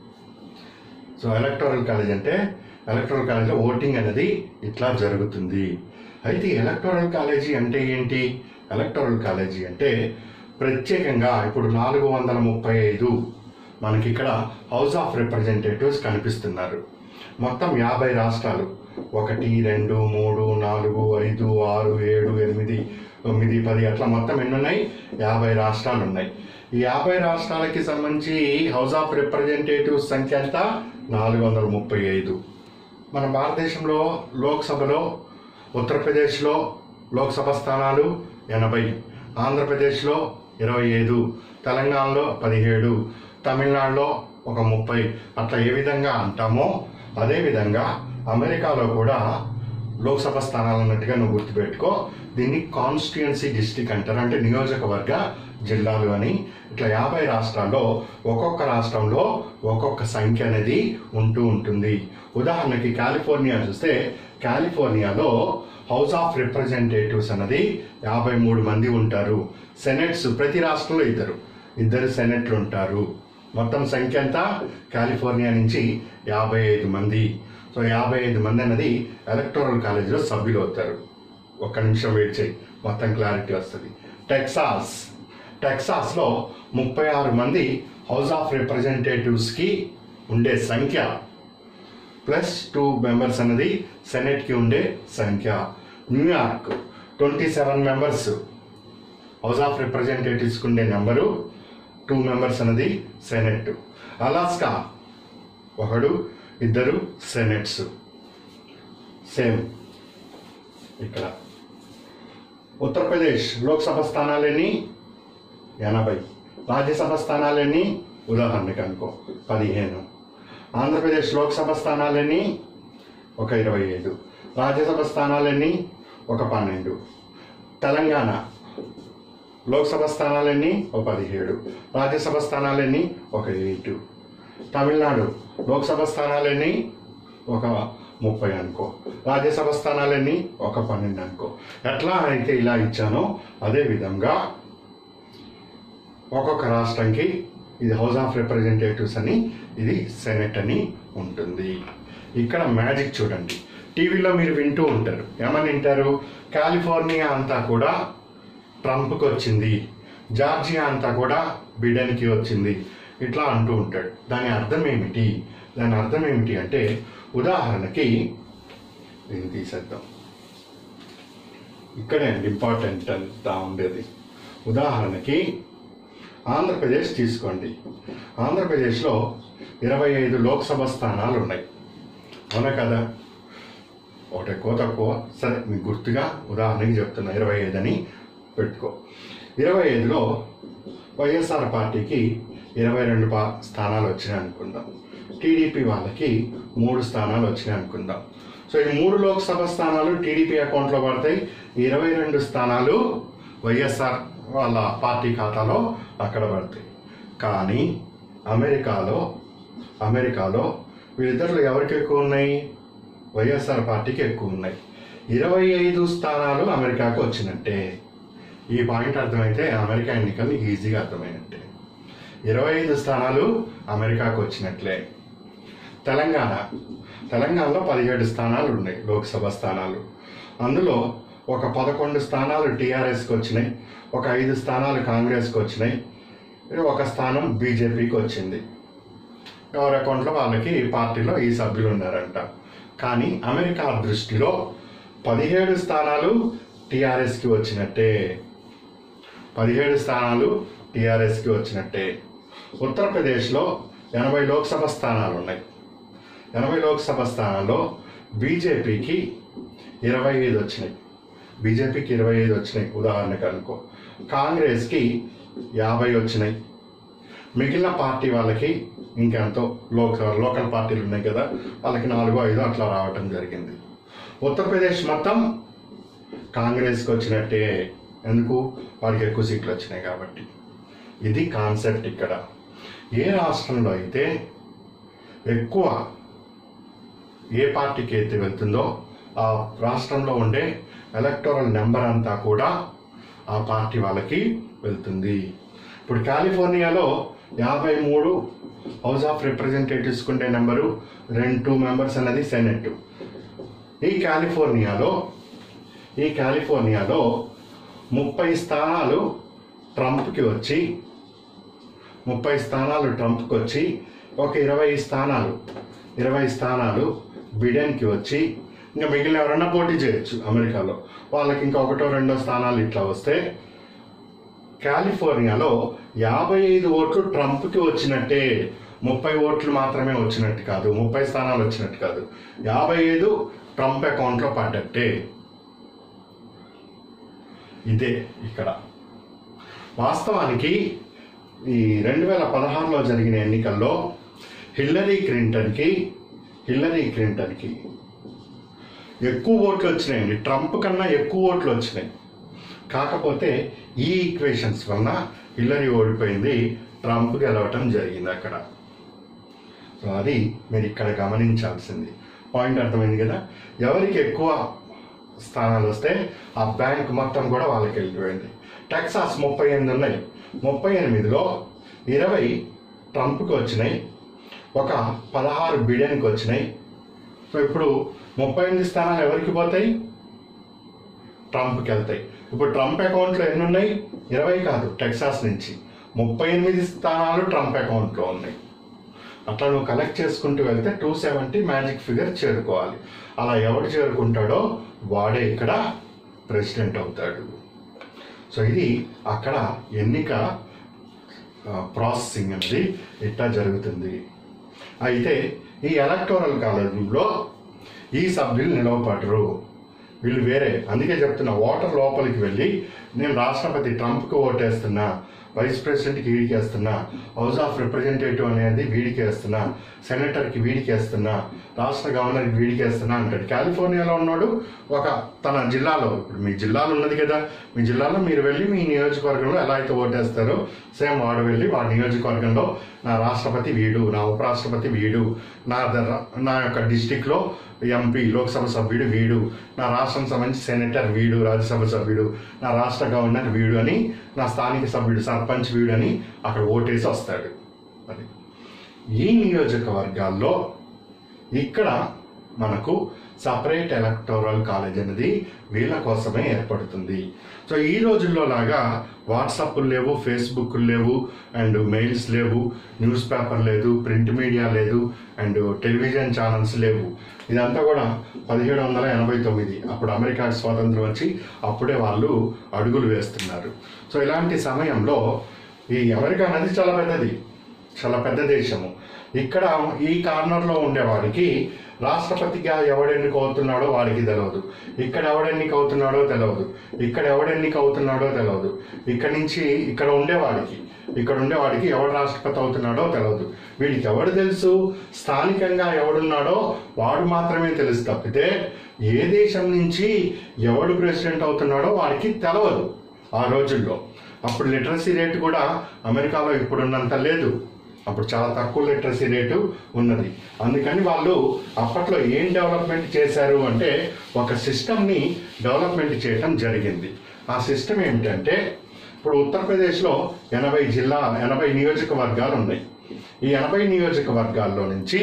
సో ఎలక్టోరల్ కాలేజ్ అంటే ఎలక్టోరల్ కాలేజ్లో ఓటింగ్ అనేది ఇట్లా జరుగుతుంది అయితే ఎలక్టోరల్ కాలేజీ అంటే ఏంటి ఎలక్టోరల్ కాలేజీ అంటే ప్రత్యేకంగా ఇప్పుడు నాలుగు వందల ముప్పై ఐదు మనకి ఇక్కడ హౌస్ ఆఫ్ రిప్రజెంటేటివ్స్ కనిపిస్తున్నారు మొత్తం యాభై రాష్ట్రాలు ఒకటి రెండు మూడు నాలుగు ఐదు ఆరు ఏడు ఎనిమిది తొమ్మిది పది అట్లా మొత్తం ఎన్ని ఉన్నాయి యాభై రాష్ట్రాలు ఉన్నాయి ఈ యాభై రాష్ట్రాలకి సంబంధించి హౌస్ ఆఫ్ రిప్రజెంటేటివ్స్ సంఖ్య ఎంత నాలుగు వందల ముప్పై ఐదు మన భారతదేశంలో లోక్సభలో ఉత్తరప్రదేశ్లో లోక్సభ స్థానాలు ఎనభై ఆంధ్రప్రదేశ్లో ఇరవై ఐదు తెలంగాణలో పదిహేడు తమిళనాడులో ఒక ముప్పై అట్లా ఏ విధంగా అంటామో అదే విధంగా అమెరికాలో కూడా లోక్సభ స్థానాలు అన్నట్టుగా నువ్వు గుర్తుపెట్టుకో దీన్ని కాన్స్టిట్యుయెన్సీ డిస్టిక్ అంటారు అంటే నియోజకవర్గ జిల్లాలు అని ఇట్లా యాభై రాష్ట్రాల్లో ఒక్కొక్క రాష్ట్రంలో ఒక్కొక్క సంఖ్య అనేది ఉంటూ ఉంటుంది ఉదాహరణకి కాలిఫోర్నియా చూస్తే కాలిఫోర్నియాలో హౌస్ ఆఫ్ రిప్రజెంటేటివ్స్ అన్నది యాభై మూడు మంది ఉంటారు సెనెట్స్ ప్రతి రాష్ట్రంలో ఇద్దరు ఇద్దరు సెనెట్లు ఉంటారు మొత్తం సంఖ్య అంతా కాలిఫోర్నియా నుంచి యాభై ఐదు మంది సో యాభై ఐదు మంది అన్నది ఎలక్టోరల్ కాలేజీలో సభ్యులు అవుతారు ఒక్క నిమిషం వెయిట్ చేయి మొత్తం క్లారిటీ వస్తుంది టెక్సాస్ టెక్సాస్లో ముప్పై ఆరు మంది హౌస్ ఆఫ్ రిప్రజెంటేటివ్స్కి ఉండే సంఖ్య ప్లస్ టూ మెంబర్స్ అన్నది సెనెట్కి ఉండే సంఖ్య New York twenty seven members house of రిప్రజెంటేటివ్స్కి ఉండే నెంబరు టూ మెంబర్స్ అన్నది సెనెట్ అలాస్కా ఒకడు ఇద్దరు సెనెట్స్ సేమ్ ఇక్కడ ఉత్తరప్రదేశ్ లోక్సభ స్థానాలన్నీ ఎనభై రాజ్యసభ స్థానాలన్నీ ఉదాహరణకి అనుకో పదిహేను ఆంధ్రప్రదేశ్ లోక్సభ స్థానాలన్నీ ఒక ఇరవై ఐదు రాజ్యసభ స్థానాలన్నీ ఒక పన్నెండు తెలంగాణ లోక్సభ స్థానాలన్నీ ఒక పదిహేడు రాజ్యసభ స్థానాలన్నీ ఒక ఎయిట్ తమిళనాడు లోక్సభ స్థానాలన్నీ ఒక ముప్పై అనుకో రాజ్యసభ స్థానాలన్నీ ఒక పన్నెండు అనుకో ఎట్లా అయితే ఇలా ఇచ్చానో అదే విధంగా ఒక్కొక్క రాష్ట్రంకి ఇది హౌస్ ఆఫ్ రిప్రజెంటేటివ్స్ అని ఇది సెనెట్ అని ఉంటుంది ఇక్కడ మ్యాజిక్ చూడండి టీవీలో మీరు వింటూ ఉంటారు ఏమని వింటారు కాలిఫోర్నియా అంతా కూడా ట్రంప్కి వచ్చింది జార్జియా అంతా కూడా బిడెన్కి వచ్చింది ఇట్లా అంటూ ఉంటాడు దాని అర్థం ఏమిటి దాని అర్థం ఏమిటి అంటే ఉదాహరణకి దీన్ని తీసేద్దాం ఇక్కడే అండి ఇంపార్టెంట్ అంతా ఉండేది ఉదాహరణకి ఆంధ్రప్రదేశ్ తీసుకోండి ఆంధ్రప్రదేశ్లో ఇరవై ఐదు లోక్సభ స్థానాలు ఉన్నాయి అవునా కదా ఒకటి ఎక్కువ తక్కువ సరే మీకు గుర్తుగా ఉదాహరణకి చెప్తున్నా ఇరవై ఐదు అని పెట్టుకో ఇరవై ఐదులో వైఎస్ఆర్ పార్టీకి ఇరవై రెండు పా స్థానాలు వచ్చినాయి అనుకుందాం టీడీపీ వాళ్ళకి మూడు స్థానాలు వచ్చినాయి అనుకుందాం సో ఈ మూడు లోక్సభ స్థానాలు టీడీపీ అకౌంట్లో పడతాయి ఇరవై రెండు స్థానాలు వైఎస్ఆర్ వాళ్ళ పార్టీ ఖాతాలో అక్కడ పడతాయి కానీ అమెరికాలో అమెరికాలో వీళ్ళిద్దరిలో ఎవరికి ఎక్కువ ఉన్నాయి వైఎస్ఆర్ పార్టీకి ఎక్కువ ఉన్నాయి ఇరవై ఐదు స్థానాలు అమెరికాకు వచ్చినట్టే ఈ పాయింట్ అర్థమైతే అమెరికా ఎన్నికలు ఈజీగా అర్థమైనట్టే ఇరవై ఐదు స్థానాలు అమెరికాకు వచ్చినట్లే తెలంగాణ తెలంగాణలో పదిహేడు స్థానాలు ఉన్నాయి లోక్సభ స్థానాలు అందులో ఒక పదకొండు స్థానాలు టీఆర్ఎస్కి వచ్చినాయి ఒక ఐదు స్థానాలు కాంగ్రెస్కి వచ్చినాయి ఒక స్థానం బీజేపీకి వచ్చింది ఎవరి అకౌంట్లో వాళ్ళకి పార్టీలో ఈ సభ్యులు ఉన్నారంట కానీ అమెరికా దృష్టిలో పదిహేడు స్థానాలు టీఆర్ఎస్కి వచ్చినట్టే పదిహేడు స్థానాలు టీఆర్ఎస్కి వచ్చినట్టే ఉత్తరప్రదేశ్లో ఎనభై లోక్సభ స్థానాలు ఉన్నాయి ఎనభై లోక్సభ స్థానాల్లో బీజేపీకి ఇరవై ఐదు వచ్చినాయి బీజేపీకి ఇరవై ఐదు వచ్చినాయి ఉదాహరణకు అనుకో కాంగ్రెస్కి యాభై వచ్చినాయి మిగిలిన పార్టీ వాళ్ళకి ఇంకెంతో లోక లోకల్ పార్టీలు ఉన్నాయి కదా వాళ్ళకి నాలుగో ఐదో అట్లా రావటం జరిగింది ఉత్తరప్రదేశ్ మొత్తం కాంగ్రెస్కి వచ్చినట్టే ఎందుకు వాడికి ఎక్కువ సీట్లు వచ్చినాయి కాబట్టి ఇది కాన్సెప్ట్ ఇక్కడ ఏ రాష్ట్రంలో అయితే ఎక్కువ ఏ పార్టీకి అయితే వెళ్తుందో ఆ రాష్ట్రంలో ఉండే ఎలక్టోరల్ నెంబర్ అంతా కూడా ఆ పార్టీ వాళ్ళకి వెళ్తుంది ఇప్పుడు కాలిఫోర్నియాలో యాభై మూడు హౌస్ ఆఫ్ రిప్రజెంటేటివ్స్ ఉండే నెంబరు రెండు టూ మెంబర్స్ అనేది సెనెట్ ఈ కాలిఫోర్నియాలో ఈ కాలిఫోర్నియాలో ముప్పై స్థానాలు ట్రంప్కి వచ్చి ముప్పై స్థానాలు ట్రంప్కి వచ్చి ఒక ఇరవై స్థానాలు ఇరవై స్థానాలు బిడెన్కి వచ్చి ఇంకా మిగిలిన ఎవరన్నా పోటీ చేయొచ్చు అమెరికాలో వాళ్ళకి ఇంకా ఒకటో రెండో స్థానాలు ఇట్లా వస్తే కాలిఫోర్నియాలో యాభై ఐదు ఓట్లు ట్రంప్కి వచ్చినట్టే ముప్పై ఓట్లు మాత్రమే వచ్చినట్టు కాదు ముప్పై స్థానాలు వచ్చినట్టు కాదు యాభై ఐదు ట్రంప్ అకౌంట్లో పడ్డట్టే ఇదే ఇక్కడ వాస్తవానికి ఈ రెండు వేల పదహారులో జరిగిన ఎన్నికల్లో హిల్లరీ క్లింటన్కి హిల్లరీ క్లింటన్కి ఎక్కువ ఓట్లు వచ్చినాయండి ట్రంప్ కన్నా ఎక్కువ ఓట్లు వచ్చినాయి కాకపోతే ఈ ఈక్వేషన్స్ వలన హిల్లరీ ఓడిపోయింది ట్రంప్ గెలవటం జరిగింది అక్కడ సో అది మీరు ఇక్కడ గమనించాల్సింది పాయింట్ అర్థమైంది కదా ఎవరికి ఎక్కువ స్థానాలు వస్తే ఆ బ్యాంక్ మొత్తం కూడా వాళ్ళకి వెళ్ళిపోయింది టెక్సాస్ ముప్పై ఎనిమిది ఉన్నాయి ముప్పై ఎనిమిదిలో ఇరవై ట్రంప్కి వచ్చినాయి ఒక పదహారు బిలియన్కి వచ్చినాయి సో ఇప్పుడు ముప్పై ఎనిమిది స్థానాలు ఎవరికి పోతాయి ట్రంప్కి వెళ్తాయి ఇప్పుడు ట్రంప్ అకౌంట్లో ఎన్ని ఉన్నాయి ఇరవై కాదు టెక్సాస్ నుంచి ముప్పై ఎనిమిది స్థానాలు ట్రంప్ అకౌంట్లో ఉన్నాయి అట్లా నువ్వు కలెక్ట్ చేసుకుంటూ వెళ్తే టూ సెవెంటీ మ్యాజిక్ ఫిగర్ చేరుకోవాలి అలా ఎవడు చేరుకుంటాడో వాడే ఇక్కడ ప్రెసిడెంట్ అవుతాడు సో ఇది అక్కడ ఎన్నిక ప్రాసెసింగ్ అనేది ఇట్లా జరుగుతుంది అయితే ఈ ఎలక్టోరల్ కాలేజీలో ఈ సభ్యులు నిలవపడరు వీళ్ళు వేరే అందుకే చెప్తున్నా ఓటర్ లోపలికి వెళ్ళి నేను రాష్ట్రపతి ట్రంప్కి ఓటేస్తున్నా వైస్ ప్రెసిడెంట్కి వీడికి వేస్తున్నా హౌస్ ఆఫ్ రిప్రజెంటేటివ్ అనేది వీడికి వేస్తున్నా సెనేటర్కి వీడికి వేస్తున్నా రాష్ట్ర గవర్నర్కి వీడికి వేస్తున్నా అంటాడు కాలిఫోర్నియాలో ఉన్నాడు ఒక తన జిల్లాలో ఇప్పుడు మీ జిల్లాలో ఉన్నది కదా మీ జిల్లాలో మీరు వెళ్ళి మీ నియోజకవర్గంలో ఎలా అయితే ఓటేస్తారో సేమ్ వాడు వెళ్ళి వాడి నియోజకవర్గంలో నా రాష్ట్రపతి వీడు నా ఉపరాష్ట్రపతి వీడు నా ద- నా యొక్క డిస్టిక్లో ఎంపీ లోక్సభ సభ్యుడు వీడు నా రాష్ట్రం సంబంధించి సెనేటర్ వీడు రాజ్యసభ సభ్యుడు నా రాష్ట్ర గవర్నర్ వీడు అని నా స్థానిక సభ్యుడు సర్పంచ్ వీడు అని అక్కడ ఓటేసి వస్తాడు అది ఈ నియోజకవర్గాల్లో ఇక్కడ మనకు సపరేట్ ఎలక్టోరల్ కాలేజ్ అనేది వీళ్ళ కోసమే ఏర్పడుతుంది సో ఈ రోజుల్లో లాగా వాట్సాప్ లేవు ఫేస్బుక్ లేవు అండ్ మెయిల్స్ లేవు న్యూస్ పేపర్ లేదు ప్రింట్ మీడియా లేదు అండ్ టెలివిజన్ ఛానల్స్ లేవు ఇదంతా కూడా పదిహేడు వందల ఎనభై తొమ్మిది అప్పుడు అమెరికాకి స్వాతంత్రం వచ్చి అప్పుడే వాళ్ళు అడుగులు వేస్తున్నారు సో ఇలాంటి సమయంలో ఈ అమెరికా అనేది చాలా పెద్దది చాలా పెద్ద దేశము ఇక్కడ ఈ కార్నర్లో ఉండేవాడికి రాష్ట్రపతిగా ఎవడు ఎన్నిక అవుతున్నాడో వాడికి తెలియదు ఇక్కడ ఎవడు ఎన్నిక అవుతున్నాడో తెలియదు ఇక్కడ ఎవడు ఎన్నిక అవుతున్నాడో తెలియదు ఇక్కడ నుంచి ఇక్కడ ఉండేవాడికి ఇక్కడ ఉండేవాడికి ఎవడు రాష్ట్రపతి అవుతున్నాడో తెలియదు వీడికి ఎవడు తెలుసు స్థానికంగా ఎవడున్నాడో వాడు మాత్రమే తెలుసు తప్పితే ఏ దేశం నుంచి ఎవడు ప్రెసిడెంట్ అవుతున్నాడో వాడికి తెలియదు ఆ రోజుల్లో అప్పుడు లిటరసీ రేటు కూడా అమెరికాలో ఇప్పుడున్నంత లేదు అప్పుడు చాలా తక్కువ లిటరసీ రేటు ఉన్నది అందుకని వాళ్ళు అప్పట్లో ఏం డెవలప్మెంట్ చేశారు అంటే ఒక సిస్టమ్ని డెవలప్మెంట్ చేయటం జరిగింది ఆ సిస్టమ్ ఏమిటంటే ఇప్పుడు ఉత్తరప్రదేశ్లో ఎనభై జిల్లా ఎనభై నియోజకవర్గాలు ఉన్నాయి ఈ ఎనభై నియోజకవర్గాల్లో నుంచి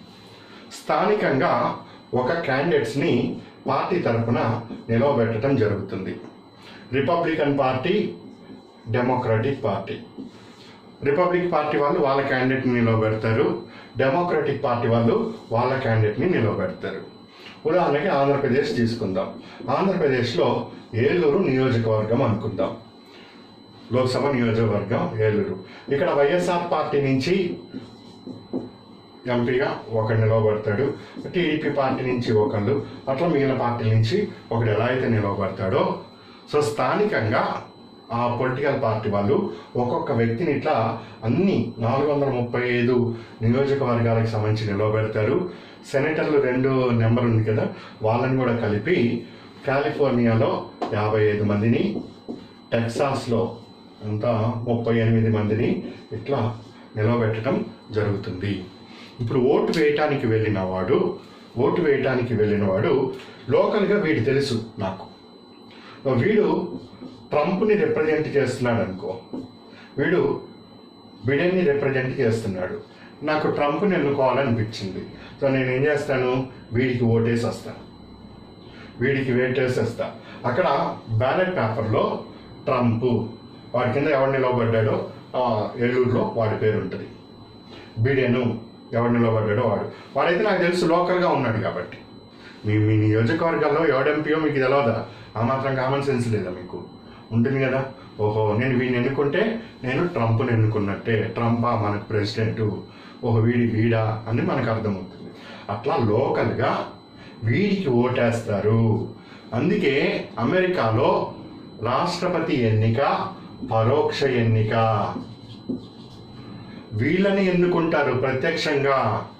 స్థానికంగా ఒక క్యాండిడేట్స్ని పార్టీ తరపున నిలవబెట్టడం జరుగుతుంది Republican party Democratic party Republic party వాళ్ళు వాళ్ళ క్యాండిడేట్ని నిలవబెడతారు డెమోక్రటిక్ పార్టీ వాళ్ళు వాళ్ళ క్యాండిడేట్ని నిలవబెడతారు ఉదాహరణకి ఆంధ్రప్రదేశ్ తీసుకుందాం ఆంధ్రప్రదేశ్లో ఏలూరు నియోజకవర్గం అనుకుందాం లోక్సభ నియోజకవర్గం ఏలూరు ఇక్కడ వైఎస్ఆర్ పార్టీ నుంచి ఎంపీగా ఒకడు నిలవబడతాడు టీడీపీ పార్టీ నుంచి ఒకళ్ళు అట్లా మిగిలిన పార్టీ నుంచి ఒకడు ఎలా అయితే నిలవబడతాడో సో స్థానికంగా ఆ పొలిటికల్ పార్టీ వాళ్ళు ఒక్కొక్క వ్యక్తిని ఇట్లా అన్ని నాలుగు వందల ముప్పై ఐదు నియోజకవర్గాలకు సంబంధించి నిలవబెడతారు సెనేటర్లు రెండు నెంబర్ ఉంది కదా వాళ్ళని కూడా కలిపి కాలిఫోర్నియాలో యాభై ఐదు మందిని టెక్సాస్లో అంతా ముప్పై ఎనిమిది మందిని ఇట్లా నిలవబెట్టడం జరుగుతుంది ఇప్పుడు ఓటు వేయటానికి వెళ్ళిన వాడు ఓటు వేయటానికి వెళ్ళిన వాడు లోకల్గా వీడు తెలుసు నాకు వీడు ట్రంప్ని రిప్రజెంట్ చేస్తున్నాడు అనుకో వీడు బిడెన్ని రిప్రజెంట్ చేస్తున్నాడు నాకు ట్రంప్ని ఎన్నుకోవాలనిపించింది సో నేను ఏం చేస్తాను వీడికి ఓటేసి వస్తాను వీడికి వేటేసి వస్తా అక్కడ బ్యాలెట్ పేపర్లో ట్రంప్ వాడి కింద ఎవరు నిలవబడ్డాడో ఆ, ఏలూరులో వాడి పేరు ఉంటుంది బిడెను ఎవడు నిలబడ్డాడో వాడు వాడైతే నాకు తెలుసు లోకల్గా ఉన్నాడు కాబట్టి మీ మీ నియోజకవర్గాల్లో ఎవడెంపీయో మీకు తెలియదా ఆ మాత్రం కామన్ సెన్స్ లేదా మీకు ఉంటుంది కదా ఓహో నేను వీడిని ఎన్నుకుంటే నేను ట్రంప్ని ఎన్నుకున్నట్టే ట్రంపా మనకు ప్రెసిడెంట్ ఓహో వీడి వీడా అని మనకు అర్థమవుతుంది అట్లా లోకల్గా వీడికి ఓటేస్తారు అందుకే అమెరికాలో రాష్ట్రపతి ఎన్నిక పరోక్ష ఎన్నిక వీళ్ళని ఎన్నుకుంటారు ప్రత్యక్షంగా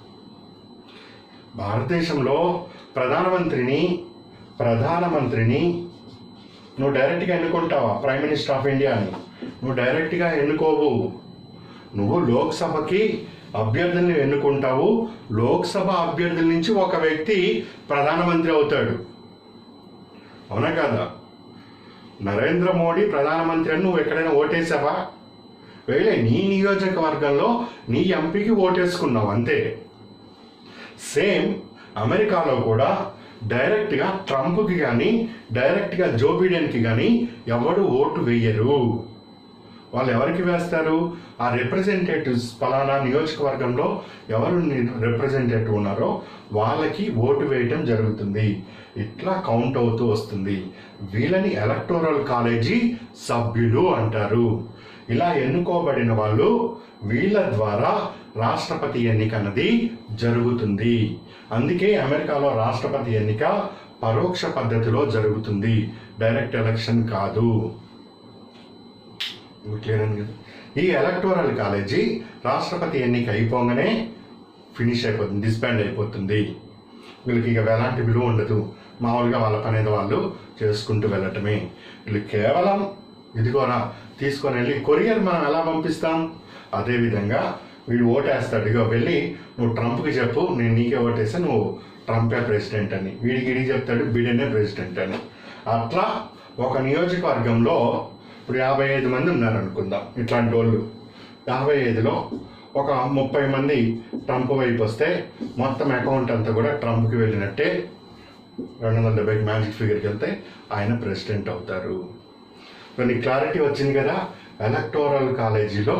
భారతదేశంలో ప్రధానమంత్రిని ప్రధానమంత్రిని నువ్వు డైరెక్ట్గా ఎన్నుకుంటావా ప్రైమ్ మినిస్టర్ ఆఫ్ ఇండియా అని నువ్వు డైరెక్ట్గా ఎన్నుకోవు నువ్వు లోక్సభకి అభ్యర్థుల్ని ఎన్నుకుంటావు లోక్సభ అభ్యర్థుల నుంచి ఒక వ్యక్తి ప్రధానమంత్రి అవుతాడు అవునా కాదా నరేంద్ర మోడీ ప్రధానమంత్రి అని నువ్వు ఎక్కడైనా ఓటేసావా వేలే నీ నియోజకవర్గంలో నీ ఎంపీకి ఓటేసుకున్నావు అంతే సేమ్ అమెరికాలో కూడా డైరెక్ట్గా ట్రంప్కి కానీ డైరెక్ట్గా జో బిడెన్కి కానీ ఎవడు ఓటు వేయరు వాళ్ళు ఎవరికి వేస్తారు ఆ రిప్రజెంటేటివ్స్ ఫలానా నియోజకవర్గంలో ఎవరు రిప్రజెంటేటివ్ ఉన్నారో వాళ్ళకి ఓటు వేయటం జరుగుతుంది ఇట్లా కౌంట్ అవుతూ వస్తుంది వీళ్ళని ఎలక్టోరల్ కాలేజీ సభ్యులు అంటారు ఇలా ఎన్నుకోబడిన వాళ్ళు వీళ్ళ ద్వారా రాష్ట్రపతి ఎన్నిక అన్నది జరుగుతుంది అందుకే అమెరికాలో రాష్ట్రపతి ఎన్నిక పరోక్ష పద్ధతిలో జరుగుతుంది డైరెక్ట్ ఎలక్షన్ కాదు క్లియర్ అయింది కదా ఈ ఎలక్టోరల్ కాలేజీ రాష్ట్రపతి ఎన్నిక అయిపోగానే ఫినిష్ అయిపోతుంది డిస్బాండ్ అయిపోతుంది వీళ్ళకి ఇక ఎలాంటి విలువ ఉండదు మామూలుగా వాళ్ళ పని ఏదో వాళ్ళు చేసుకుంటూ వెళ్ళటమే వీళ్ళు కేవలం ఇదిగోరా తీసుకొని వెళ్ళి కొరియర్ మనం ఎలా పంపిస్తాం అదేవిధంగా వీడు ఓటేస్తాడు ఇగో వెళ్ళి నువ్వు ట్రంప్కి చెప్పు నేను నీకే ఓటేస్తే నువ్వు ట్రంపే ప్రెసిడెంట్ అని వీడికి ఇడికి చెప్తాడు బిడెనే ప్రెసిడెంట్ అని అట్లా ఒక నియోజకవర్గంలో ఇప్పుడు యాభై ఐదు మంది ఉన్నారు అనుకుందాం ఇట్లాంటి వాళ్ళు యాభై ఐదులో ఒక ముప్పై మంది ట్రంప్ వైపు వస్తే మొత్తం అకౌంట్ అంతా కూడా ట్రంప్కి వెళ్ళినట్టే రెండు వందల డెబ్బైకి మ్యాజిక్ ఫిగర్కి వెళ్తే ఆయన ప్రెసిడెంట్ అవుతారు కొన్ని క్లారిటీ వచ్చింది కదా ఎలక్టోరల్ కాలేజీలో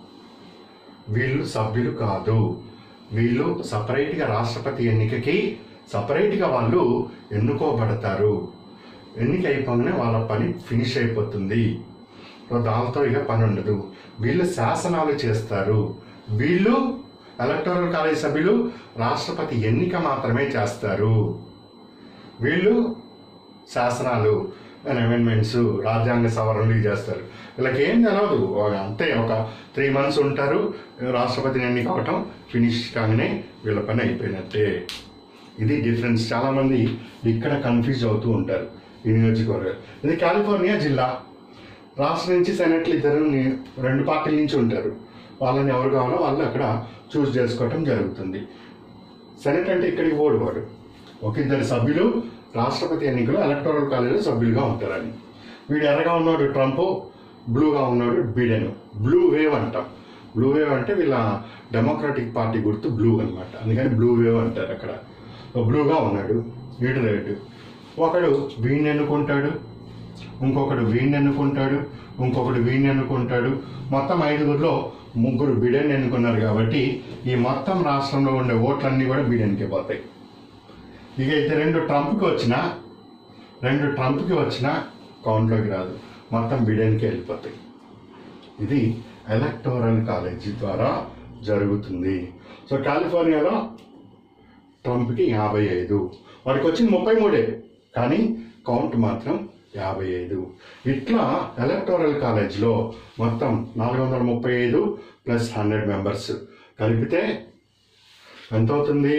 వీళ్ళు సభ్యులు కాదు వీళ్ళు సపరేట్గా రాష్ట్రపతి ఎన్నికకి సపరేట్గా వాళ్ళు ఎన్నుకోబడతారు ఎన్నిక అయిపోగానే వాళ్ళ పని ఫినిష్ అయిపోతుంది సో దాంతో ఇక పని ఉండదు వీళ్ళు శాసనాలు చేస్తారు వీళ్ళు ఎలక్టోరల్ కాలేజ్ సభ్యులు రాష్ట్రపతి ఎన్నిక మాత్రమే చేస్తారు వీళ్ళు శాసనాలు అమెండ్మెంట్స్ రాజ్యాంగ సవరణలు ఇవి చేస్తారు వీళ్ళకి ఏం తెలవదు ఒక- అంతే ఒక త్రీ మంత్స్ ఉంటారు రాష్ట్రపతిని ఎన్నిక అవటం ఫినిష్ కాగానే వీళ్ళ పని అయిపోయినట్టే ఇది డిఫరెన్స్ చాలామంది ఇక్కడ కన్ఫ్యూజ్ అవుతూ ఉంటారు ఈ నియోజకవర్గం ఇది కాలిఫోర్నియా జిల్లా రాష్ట్రం నుంచి సెనెట్లు ఇద్దరు ని- రెండు పార్టీల నుంచి ఉంటారు వాళ్ళని ఎవరు కావాలో వాళ్ళు అక్కడ చూస్ చేసుకోవటం జరుగుతుంది సెనెట్ అంటే ఇక్కడికి ఓడు వాడు ఒక ఇద్దరు సభ్యులు రాష్ట్రపతి ఎన్నికలు ఎలక్టోరల్ కాలేజీలో సభ్యులుగా ఉంటారని వీడు ఎర్రగా ఉన్నాడు ట్రంప్ బ్లూగా ఉన్నాడు బిడెన్ బ్లూ వేవ్ అంటాం బ్లూ వేవ్ అంటే వీళ్ళ డెమోక్రాటిక్ పార్టీ గుర్తు బ్లూ అన్నమాట అందుకని బ్లూ వేవ్ అంటారు అక్కడ బ్లూగా ఉన్నాడు వీడు రెడ్ ఒకడు వీడిని ఎన్నుకుంటాడు ఇంకొకడు వీడిని ఎన్నుకుంటాడు ఇంకొకడు వీడిని ఎన్నుకుంటాడు మొత్తం ఐదుగురిలో ముగ్గురు బిడెన్ ఎన్నుకున్నారు కాబట్టి ఈ మొత్తం రాష్ట్రంలో ఉండే ఓట్లన్నీ కూడా బిడెన్కే పోతాయి ఇక అయితే రెండు ట్రంప్కి వచ్చినా రెండు ట్రంప్కి వచ్చినా కౌంట్లోకి రాదు మొత్తం బిడెన్కే వెళ్ళిపోతాయి ఇది ఎలక్టోరల్ కాలేజీ ద్వారా జరుగుతుంది సో కాలిఫోర్నియాలో ట్రంప్కి యాభై ఐదు వాడికి వచ్చింది ముప్పై మూడే కానీ కౌంట్ మాత్రం యాభై ఐదు ఇట్లా ఎలక్టోరల్ కాలేజ్లో మొత్తం నాలుగు వందల ముప్పై ఐదు ప్లస్ హండ్రెడ్ మెంబర్స్ కలిపితే ఎంత అవుతుంది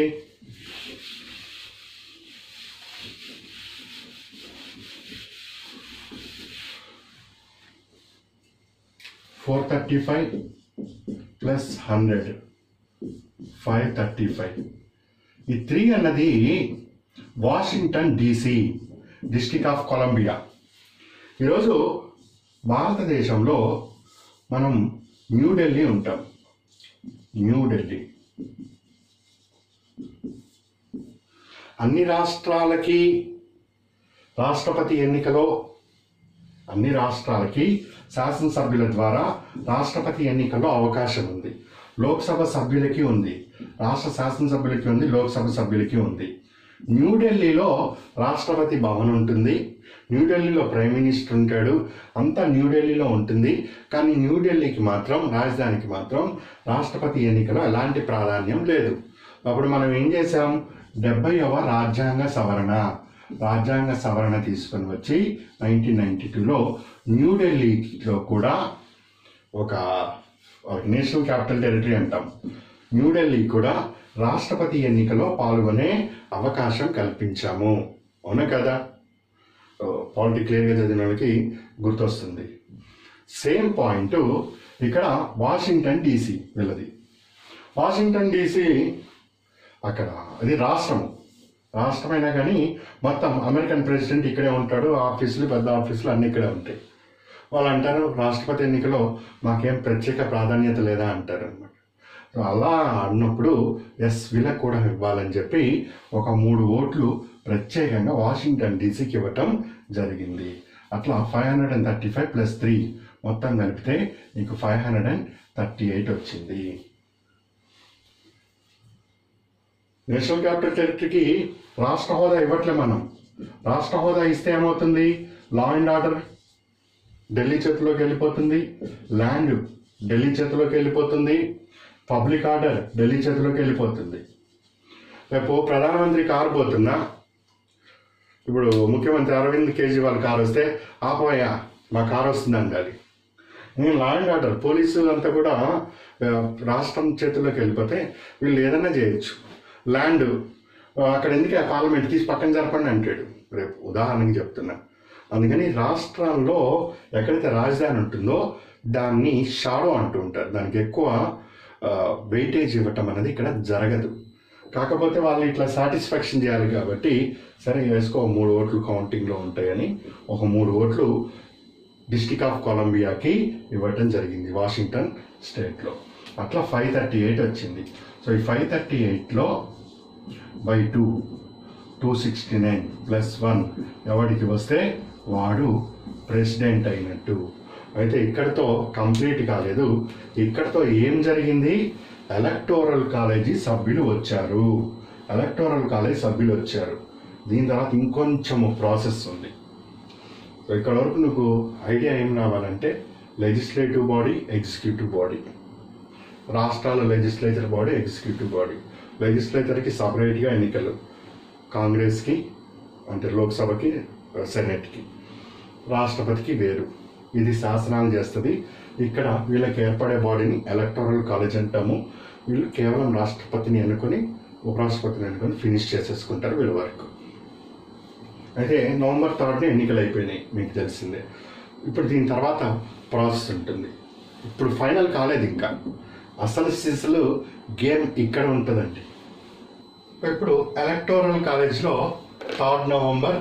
four thirty five plus hundred five thirty five ఈ త్రీ అన్నది Washington DC district of Columbia ఈరోజు భారతదేశంలో మనం న్యూఢిల్లీ ఉంటాం న్యూఢిల్లీ అన్ని రాష్ట్రాలకి రాష్ట్రపతి ఎన్నికలో అన్ని రాష్ట్రాలకి శాసనసభ్యుల ద్వారా రాష్ట్రపతి ఎన్నికల్లో అవకాశం ఉంది లోక్సభ సభ్యులకి ఉంది రాష్ట్ర శాసనసభ్యులకి ఉంది లోక్సభ సభ్యులకి ఉంది న్యూఢిల్లీలో రాష్ట్రపతి భవన్ ఉంటుంది న్యూఢిల్లీలో ప్రైమ్ మినిస్టర్ ఉంటాడు అంతా న్యూఢిల్లీలో ఉంటుంది కానీ న్యూఢిల్లీకి మాత్రం రాజధానికి మాత్రం రాష్ట్రపతి ఎన్నికలో ఎలాంటి ప్రాధాన్యం లేదు అప్పుడు మనం ఏం చేసాం డెబ్బైవ రాజ్యాంగ సవరణ రాజ్యాంగ సవరణ తీసుకొని వచ్చి నైన్టీన్ నైన్టీ టూలో న్యూఢిల్లీలో కూడా ఒక ఒక నేషనల్ క్యాపిటల్ టెరిటరీ అంటాం న్యూఢిల్లీ కూడా రాష్ట్రపతి ఎన్నికలో పాల్గొనే అవకాశం కల్పించాము అవునా కదా పాలిటీ క్లియర్గా చదివిన వాళ్ళకి గుర్తొస్తుంది సేమ్ పాయింట్ ఇక్కడ వాషింగ్టన్ డీసీ వీళ్ళది వాషింగ్టన్ డీసీ అక్కడ అది రాష్ట్రము రాష్ట్రమైనా కానీ మొత్తం అమెరికన్ ప్రెసిడెంట్ ఇక్కడే ఉంటాడు ఆఫీసులు పెద్ద ఆఫీసులు అన్నీ ఇక్కడే ఉంటాయి వాళ్ళు అంటారు రాష్ట్రపతి ఎన్నికలో మాకేం ప్రత్యేక ప్రాధాన్యత లేదా అంటారు అనమాట సో అలా అన్నప్పుడు ఎస్ వీళ్ళకి కూడా ఇవ్వాలని చెప్పి ఒక మూడు ఓట్లు ప్రత్యేకంగా వాషింగ్టన్ డీసీకి ఇవ్వటం జరిగింది అట్లా five hundred and thirty five plus three మొత్తం కలిపితే నీకు five hundred and thirty eight వచ్చింది నేషనల్ క్యాపిటల్ టెరిటరీకి రాష్ట్ర హోదా ఇవ్వట్లే మనం రాష్ట్ర హోదా ఇస్తే ఏమవుతుంది లా అండ్ ఆర్డర్ ఢిల్లీ చేతిలోకి వెళ్ళిపోతుంది ల్యాండ్ ఢిల్లీ చేతిలోకి వెళ్ళిపోతుంది పబ్లిక్ ఆర్డర్ ఢిల్లీ చేతిలోకి వెళ్ళిపోతుంది రేపు ప్రధానమంత్రి కారు పోతున్నా ఇప్పుడు ముఖ్యమంత్రి అరవింద్ కేజ్రీవాల్ కారు వస్తే ఆపోయా మా కారు వస్తుంది అండాలి నేను లా అండ్ ఆర్డర్ పోలీసు అంతా కూడా ఆ, రాష్ట్రం చేతుల్లోకి వెళ్ళిపోతే వీళ్ళు ఏదైనా చేయొచ్చు ల్యాండ్ ఆ, అక్కడ ఎందుకు ఆ పార్లమెంట్ తీసి పక్కన జరపండి అంటాడు రేపు ఉదాహరణకి చెప్తున్నా అందుకని రాష్ట్రాల్లో ఎక్కడైతే రాజధాని ఉంటుందో దాన్ని షాడో అంటూ ఉంటారు దానికి ఎక్కువ వెయిటేజ్ ఇవ్వటం అనేది ఇక్కడ జరగదు కాకపోతే వాళ్ళు ఇట్లా సాటిస్ఫాక్షన్ చేయాలి కాబట్టి సరే వేసుకో మూడు ఓట్లు కౌంటింగ్లో ఉంటాయని ఒక మూడు ఓట్లు డిస్టిక్ ఆఫ్ కొలంబియాకి ఇవ్వటం జరిగింది వాషింగ్టన్ స్టేట్లో అట్లా ఫైవ్ థర్టీ ఎయిట్ వచ్చింది సో ఈ ఫైవ్ థర్టీ ఎయిట్లో by two two sixty nine plus one ఎవరికి వస్తే వాడు ప్రెసిడెంట్ అయినట్టు అయితే ఇక్కడతో కంప్లీట్ కాలేదు ఇక్కడతో ఏం జరిగింది ఎలక్టోరల్ కాలేజీ సభ్యులు వచ్చారు ఎలక్టోరల్ కాలేజ్ సభ్యులు వచ్చారు దీని తర్వాత ఇంకొంచెము ప్రాసెస్ ఉంది సో ఇక్కడ వరకు నువ్వు ఐడియా ఏం రావాలంటే లెజిస్లేటివ్ బాడీ ఎగ్జిక్యూటివ్ బాడీ రాష్ట్రాల లెజిస్లేచర్ బాడీ ఎగ్జిక్యూటివ్ బాడీ లెజిస్లేచర్కి సపరేట్గా ఎన్నికలు కాంగ్రెస్కి అంటే లోక్సభకి సెనెట్కి రాష్ట్రపతికి వేరు ఇది శాసనాలు చేస్తుంది ఇక్కడ వీళ్ళకి ఏర్పడే బాడీని ఎలక్టోరల్ కాలేజ్ అంటాము వీళ్ళు కేవలం రాష్ట్రపతిని ఎన్నుకొని ఉపరాష్ట్రపతిని ఎన్నుకొని ఫినిష్ చేసేసుకుంటారు వీళ్ళ వరకు అయితే నవంబర్ థర్డ్ని ఎన్నికలు అయిపోయినాయి మీకు తెలిసిందే ఇప్పుడు దీని తర్వాత ప్రాసెస్ ఉంటుంది ఇప్పుడు ఫైనల్ కాలేదు ఇంకా అసలు సిసలు గేమ్ ఇక్కడ ఉంటుందండి ఇప్పుడు ఎలక్టోరల్ కాలేజ్లో థర్డ్ నవంబర్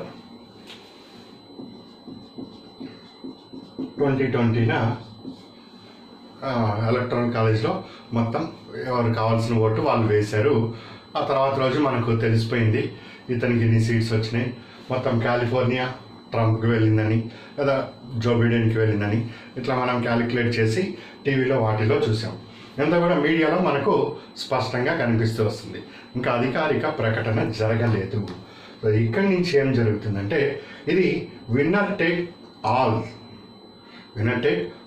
ట్వంటీ ట్వంటీన ఎలక్ట్రానిక్ కాలేజ్లో మొత్తం ఎవరు కావాల్సిన ఓటు వాళ్ళు వేశారు ఆ తర్వాత రోజు మనకు తెలిసిపోయింది ఇతనికి ఇన్ని సీట్స్ వచ్చినాయి మొత్తం కాలిఫోర్నియా ట్రంప్కి వెళ్ళిందని లేదా జో బిడెన్కి వెళ్ళిందని ఇట్లా మనం క్యాలిక్యులేట్ చేసి టీవీలో వాటిలో చూసాం ఎంత కూడా మీడియాలో మనకు స్పష్టంగా కనిపిస్తూ వస్తుంది ఇంకా అధికారిక ప్రకటన జరగలేదు సో ఇక్కడి నుంచి ఏం జరుగుతుందంటే ఇది winner take all winner take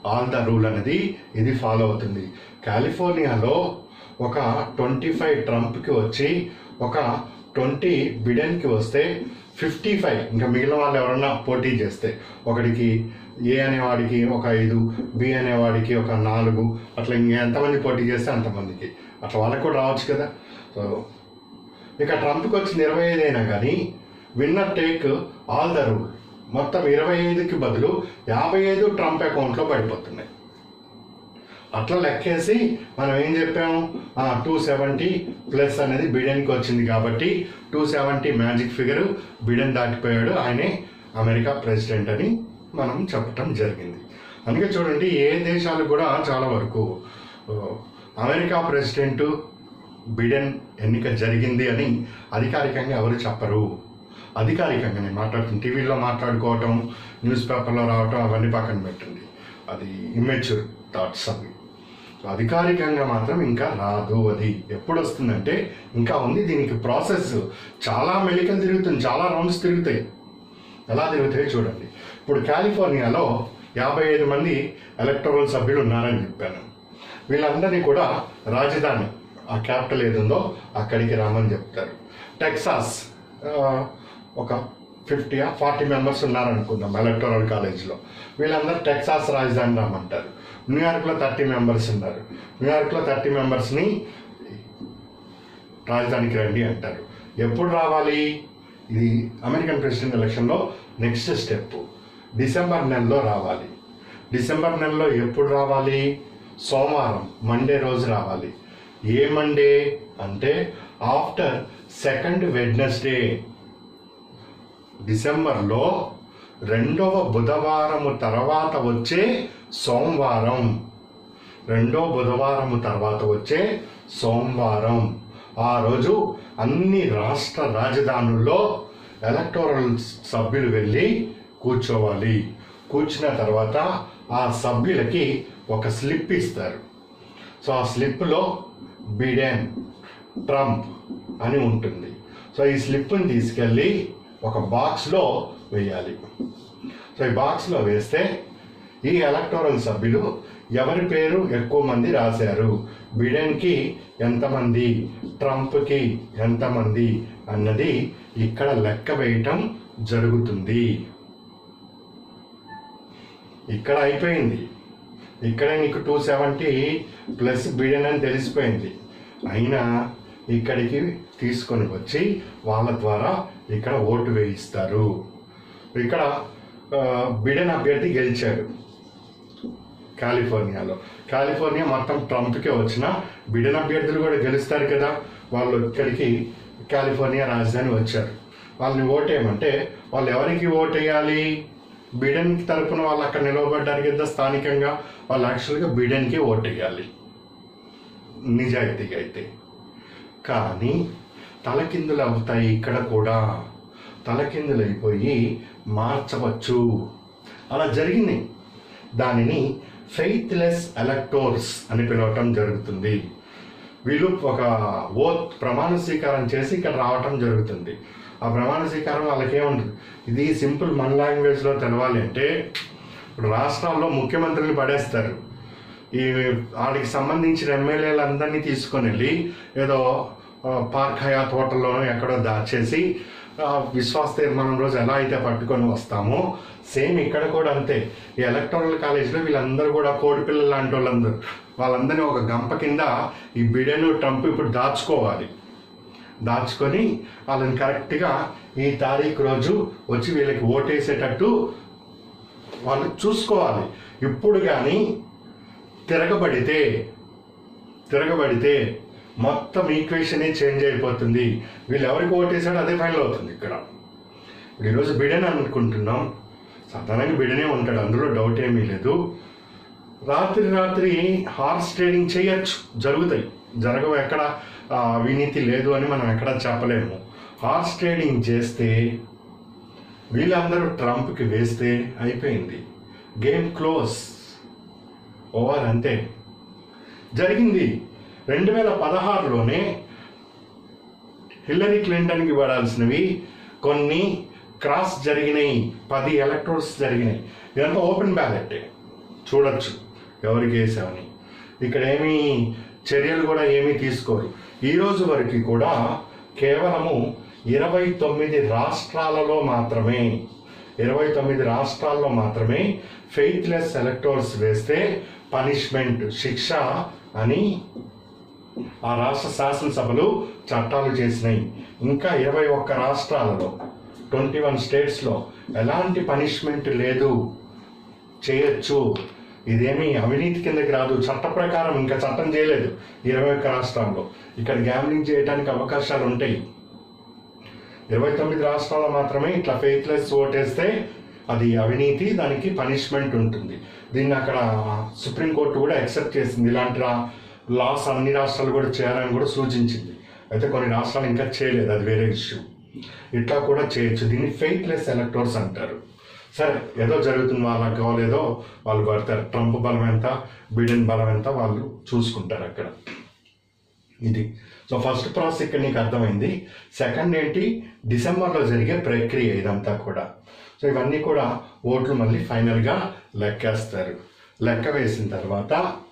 all the rule అనేది ఇది ఫాలో అవుతుంది కాలిఫోర్నియాలో ఒక ట్వంటీ ఫైవ్ ట్రంప్కి వచ్చి ఒక ట్వంటీ బిడెన్కి వస్తే ఫిఫ్టీ ఫైవ్ ఇంకా మిగిలిన వాళ్ళు ఎవరన్నా పోటీ చేస్తే ఒకడికి ఏ అనేవాడికి ఒక ఐదు బి అనేవాడికి ఒక నాలుగు అట్లా ఇంక ఎంతమంది పోటీ చేస్తే అంతమందికి అట్లా వాళ్ళకి కూడా రావచ్చు కదా సో ఇక ట్రంప్కి వచ్చింది ఇరవై ఐదు అయినా కానీ winner take all the rule మొత్తం ఇరవై ఐదుకి బదులు యాభై ఐదు ట్రంప్ అకౌంట్లో పడిపోతున్నాయి అట్లా లెక్కేసి మనం ఏం చెప్పాము టూ సెవెంటీ ప్లస్ అనేది బిడెన్కి వచ్చింది కాబట్టి two seventy magic figure Biden దాటిపోయాడు ఆయనే అమెరికా ప్రెసిడెంట్ అని మనం చెప్పటం జరిగింది అందుకే చూడండి ఏ దేశాలు కూడా చాలా వరకు ఆ, అమెరికా ప్రెసిడెంట్ బిడెన్ ఎన్నిక జరిగింది అని అధికారికంగా ఎవరు చెప్పరు అధికారికంగా నేను మాట్లాడుతుంది టీవీలో మాట్లాడుకోవటం న్యూస్ పేపర్లో రావటం అవన్నీ పక్కన పెట్టండి అది ఇమ్మెచ్యూర్ థాట్స్ అవి సో అధికారికంగా మాత్రం ఇంకా రాదు అది ఎప్పుడు వస్తుందంటే ఇంకా ఉంది దీనికి ప్రాసెస్ చాలా మెలికలు తిరుగుతుంది చాలా రౌండ్స్ తిరుగుతాయి ఎలా తిరుగుతాయో చూడండి ఇప్పుడు కాలిఫోర్నియాలో యాభై ఐదు మంది ఎలక్టరల్ సభ్యులు ఉన్నారని చెప్పాను వీళ్ళందరినీ కూడా రాజధాని ఆ క్యాపిటల్ ఏది ఉందో అక్కడికి రామని చెప్తారు టెక్సాస్ ఆ, ఒక ఫిఫ్టీ ఫార్టీ మెంబర్స్ ఉన్నారనుకుందాం ఎలక్టోరల్ కాలేజ్లో వీళ్ళందరూ టెక్సాస్ రాజధాని రామంటారు న్యూయార్క్లో థర్టీ మెంబర్స్ ఉన్నారు న్యూయార్క్లో థర్టీ మెంబర్స్ని రాజధానికి రండి అంటారు ఎప్పుడు రావాలి ఇది అమెరికన్ ప్రెసిడెంట్ ఎలక్షన్లో నెక్స్ట్ స్టెప్ డిసెంబర్ నెలలో రావాలి డిసెంబర్ నెలలో ఎప్పుడు రావాలి సోమవారం మండే రోజు రావాలి ఏ మండే అంటే ఆఫ్టర్ సెకండ్ వెడ్నెస్డే డిసెంబర్లో రెండవ బుధవారము తర్వాత వచ్చే సోమవారం రెండో బుధవారము తర్వాత వచ్చే సోమవారం ఆ రోజు అన్ని రాష్ట్ర రాజధానుల్లో ఎలక్టోరల్ సభ్యులు వెళ్ళి కూర్చోవాలి కూర్చున్న తర్వాత ఆ సభ్యులకి ఒక స్లిప్ ఇస్తారు సో ఆ స్లిప్లో బిడెన్ ట్రంప్ అని ఉంటుంది సో ఈ స్లిప్ని తీసుకెళ్ళి ఒక బాక్స్లో వేయాలి సో ఈ బాక్స్లో వేస్తే ఈ ఎలక్టోరల్ సభ్యులు ఎవరి పేరు ఎక్కువ మంది రాశారు బిడెన్కి ఎంతమంది ట్రంప్కి ఎంతమంది అన్నది ఇక్కడ లెక్క వేయటం జరుగుతుంది ఇక్కడ అయిపోయింది ఇక్కడే నీకు టూ సెవెంటీ ప్లస్ బిలియన్ అని తెలిసిపోయింది అయినా ఇక్కడికి తీసుకొని వచ్చి వాళ్ళ ద్వారా ఇక్కడ ఓటు వేయిస్తారు ఇక్కడ ఆ, బిడెన్ అభ్యర్థి గెలిచాడు కాలిఫోర్నియాలో కాలిఫోర్నియా మొత్తం ట్రంప్కే వచ్చిన బిడెన్ అభ్యర్థులు కూడా గెలుస్తారు కదా వాళ్ళు ఇక్కడికి కాలిఫోర్నియా రాజధాని వచ్చారు వాళ్ళని ఓటేయమంటే వాళ్ళు ఎవరికి ఓటేయాలి బిడెన్ తరపున వాళ్ళు అక్కడ నిలవబడ్డారు కదా స్థానికంగా వాళ్ళు యాక్చువల్గా బిడెన్కి ఓటేయాలి నిజాయితీగా అయితే కానీ తలకిందులు అవుతాయి ఇక్కడ కూడా తలకిందులైపోయి మార్చవచ్చు అలా జరిగింది దానిని ఫెయిత్లెస్ ఎలక్టోర్స్ అని పిలవటం జరుగుతుంది వీళ్ళు ఒక ఓత్ ప్రమాణ స్వీకారం చేసి ఇక్కడ రావటం జరుగుతుంది ఆ ప్రమాణ స్వీకారం వాళ్ళకేముంటుంది ఇది సింపుల్ మన లాంగ్వేజ్లో తెలవాలి అంటే ఇప్పుడు రాష్ట్రాల్లో ముఖ్యమంత్రులు పడేస్తారు ఈ వాడికి సంబంధించిన ఎమ్మెల్యేలందరినీ తీసుకొని వెళ్ళి ఏదో ఆ, పార్క్ హయాత్ హోటల్లోనో ఎక్కడో దాచేసి ఆ, విశ్వాస తీర్మానం రోజు ఎలా అయితే పట్టుకొని వస్తామో సేమ్ ఇక్కడ కూడా అంతే ఈ ఎలక్టోరల్ కాలేజీలో వీళ్ళందరూ కూడా కోడి పిల్లలు లాంటి వాళ్ళందరూ వాళ్ళందరినీ ఒక గంప కింద ఈ బిడెను ట్రంప్ ఇప్పుడు దాచుకోవాలి దాచుకొని వాళ్ళని కరెక్ట్గా ఈ తారీఖు రోజు వచ్చి వీళ్ళకి ఓటేసేటట్టు వాళ్ళు చూసుకోవాలి ఇప్పుడు కానీ తిరగబడితే తిరగబడితే మొత్తం ఈక్వేషనే చేంజ్ అయిపోతుంది వీళ్ళు ఎవరికి ఓటేసాడో అదే ఫైనల్ అవుతుంది ఇక్కడ ఇప్పుడు ఈరోజు బిడెన్ అనుకుంటున్నాం సాధారణంగా బిడెనే ఉంటాడు అందులో డౌట్ ఏమీ లేదు రాత్రి రాత్రి హార్స్ ట్రేడింగ్ చేయొచ్చు జరుగుతాయి జరగవు ఎక్కడ ఆ, అవినీతి లేదు అని మనం ఎక్కడ చెప్పలేము హార్స్ ట్రేడింగ్ చేస్తే వీళ్ళందరూ ట్రంప్కి వేస్తే అయిపోయింది గేమ్ క్లోజ్ ఓవర్ అంతే జరిగింది రెండు వేల పదహారులోనే హిల్లరీ క్లింటన్కి పడాల్సినవి కొన్ని క్రాస్ జరిగినాయి పది ఎలక్ట్రోడ్స్ జరిగినాయి ఇదంతా ఓపెన్ బ్యాలెట్ చూడొచ్చు ఎవరికి వేసామని ఇక్కడ ఏమీ చర్యలు కూడా ఏమీ తీసుకోరు ఈ రోజు వరకు కూడా కేవలము ఇరవై తొమ్మిది రాష్ట్రాలలో మాత్రమే ఇరవై తొమ్మిది రాష్ట్రాల్లో మాత్రమే ఫెయిత్లెస్ ఎలక్టోర్స్ వేస్తే పనిష్మెంట్ శిక్ష అని ఆ రాష్ట్ర శాసనసభలు చట్టాలు చేసినాయి ఇంకా ఇరవై ఒక్క రాష్ట్రాలలో ట్వంటీ వన్ స్టేట్స్లో ఎలాంటి పనిష్మెంట్ లేదు చేయొచ్చు ఇదేమీ అవినీతి కిందకి రాదు చట్ట ప్రకారం ఇంకా చట్టం చేయలేదు ఇరవై ఒక్క రాష్ట్రాల్లో ఇక్కడ గ్యామ్లింగ్ చేయడానికి అవకాశాలు ఉంటాయి ఇరవై తొమ్మిది రాష్ట్రాల్లో మాత్రమే ఇట్లా ఫెయిత్లెస్ ఓటేస్తే అది అవినీతి దానికి పనిష్మెంట్ ఉంటుంది దీన్ని అక్కడ సుప్రీంకోర్టు కూడా యాక్సెప్ట్ చేసింది ఇలాంటి రా- లాస్ అన్ని రాష్ట్రాలు కూడా చేయాలని కూడా సూచించింది అయితే కొన్ని రాష్ట్రాలు ఇంకా చేయలేదు అది వేరే ఇష్యూ ఇట్లా కూడా చేయొచ్చు దీన్ని ఫెయిత్లెస్ ఎలక్టోర్స్ అంటారు సరే ఏదో జరుగుతుంది వాళ్ళకి కావాలేదో వాళ్ళు పడతారు ట్రంప్ బలం ఎంత బిడెన్ బలం ఎంత వాళ్ళు చూసుకుంటారు అక్కడ ఇది సో ఫస్ట్ ప్రాసెస్ ఇక్కడ నీకు అర్థమైంది సెకండ్ ఏంటి డిసెంబర్లో జరిగే ప్రక్రియ ఇదంతా కూడా సో ఇవన్నీ కూడా ఓట్లు మళ్ళీ ఫైనల్గా లెక్కేస్తారు లెక్క వేసిన తర్వాత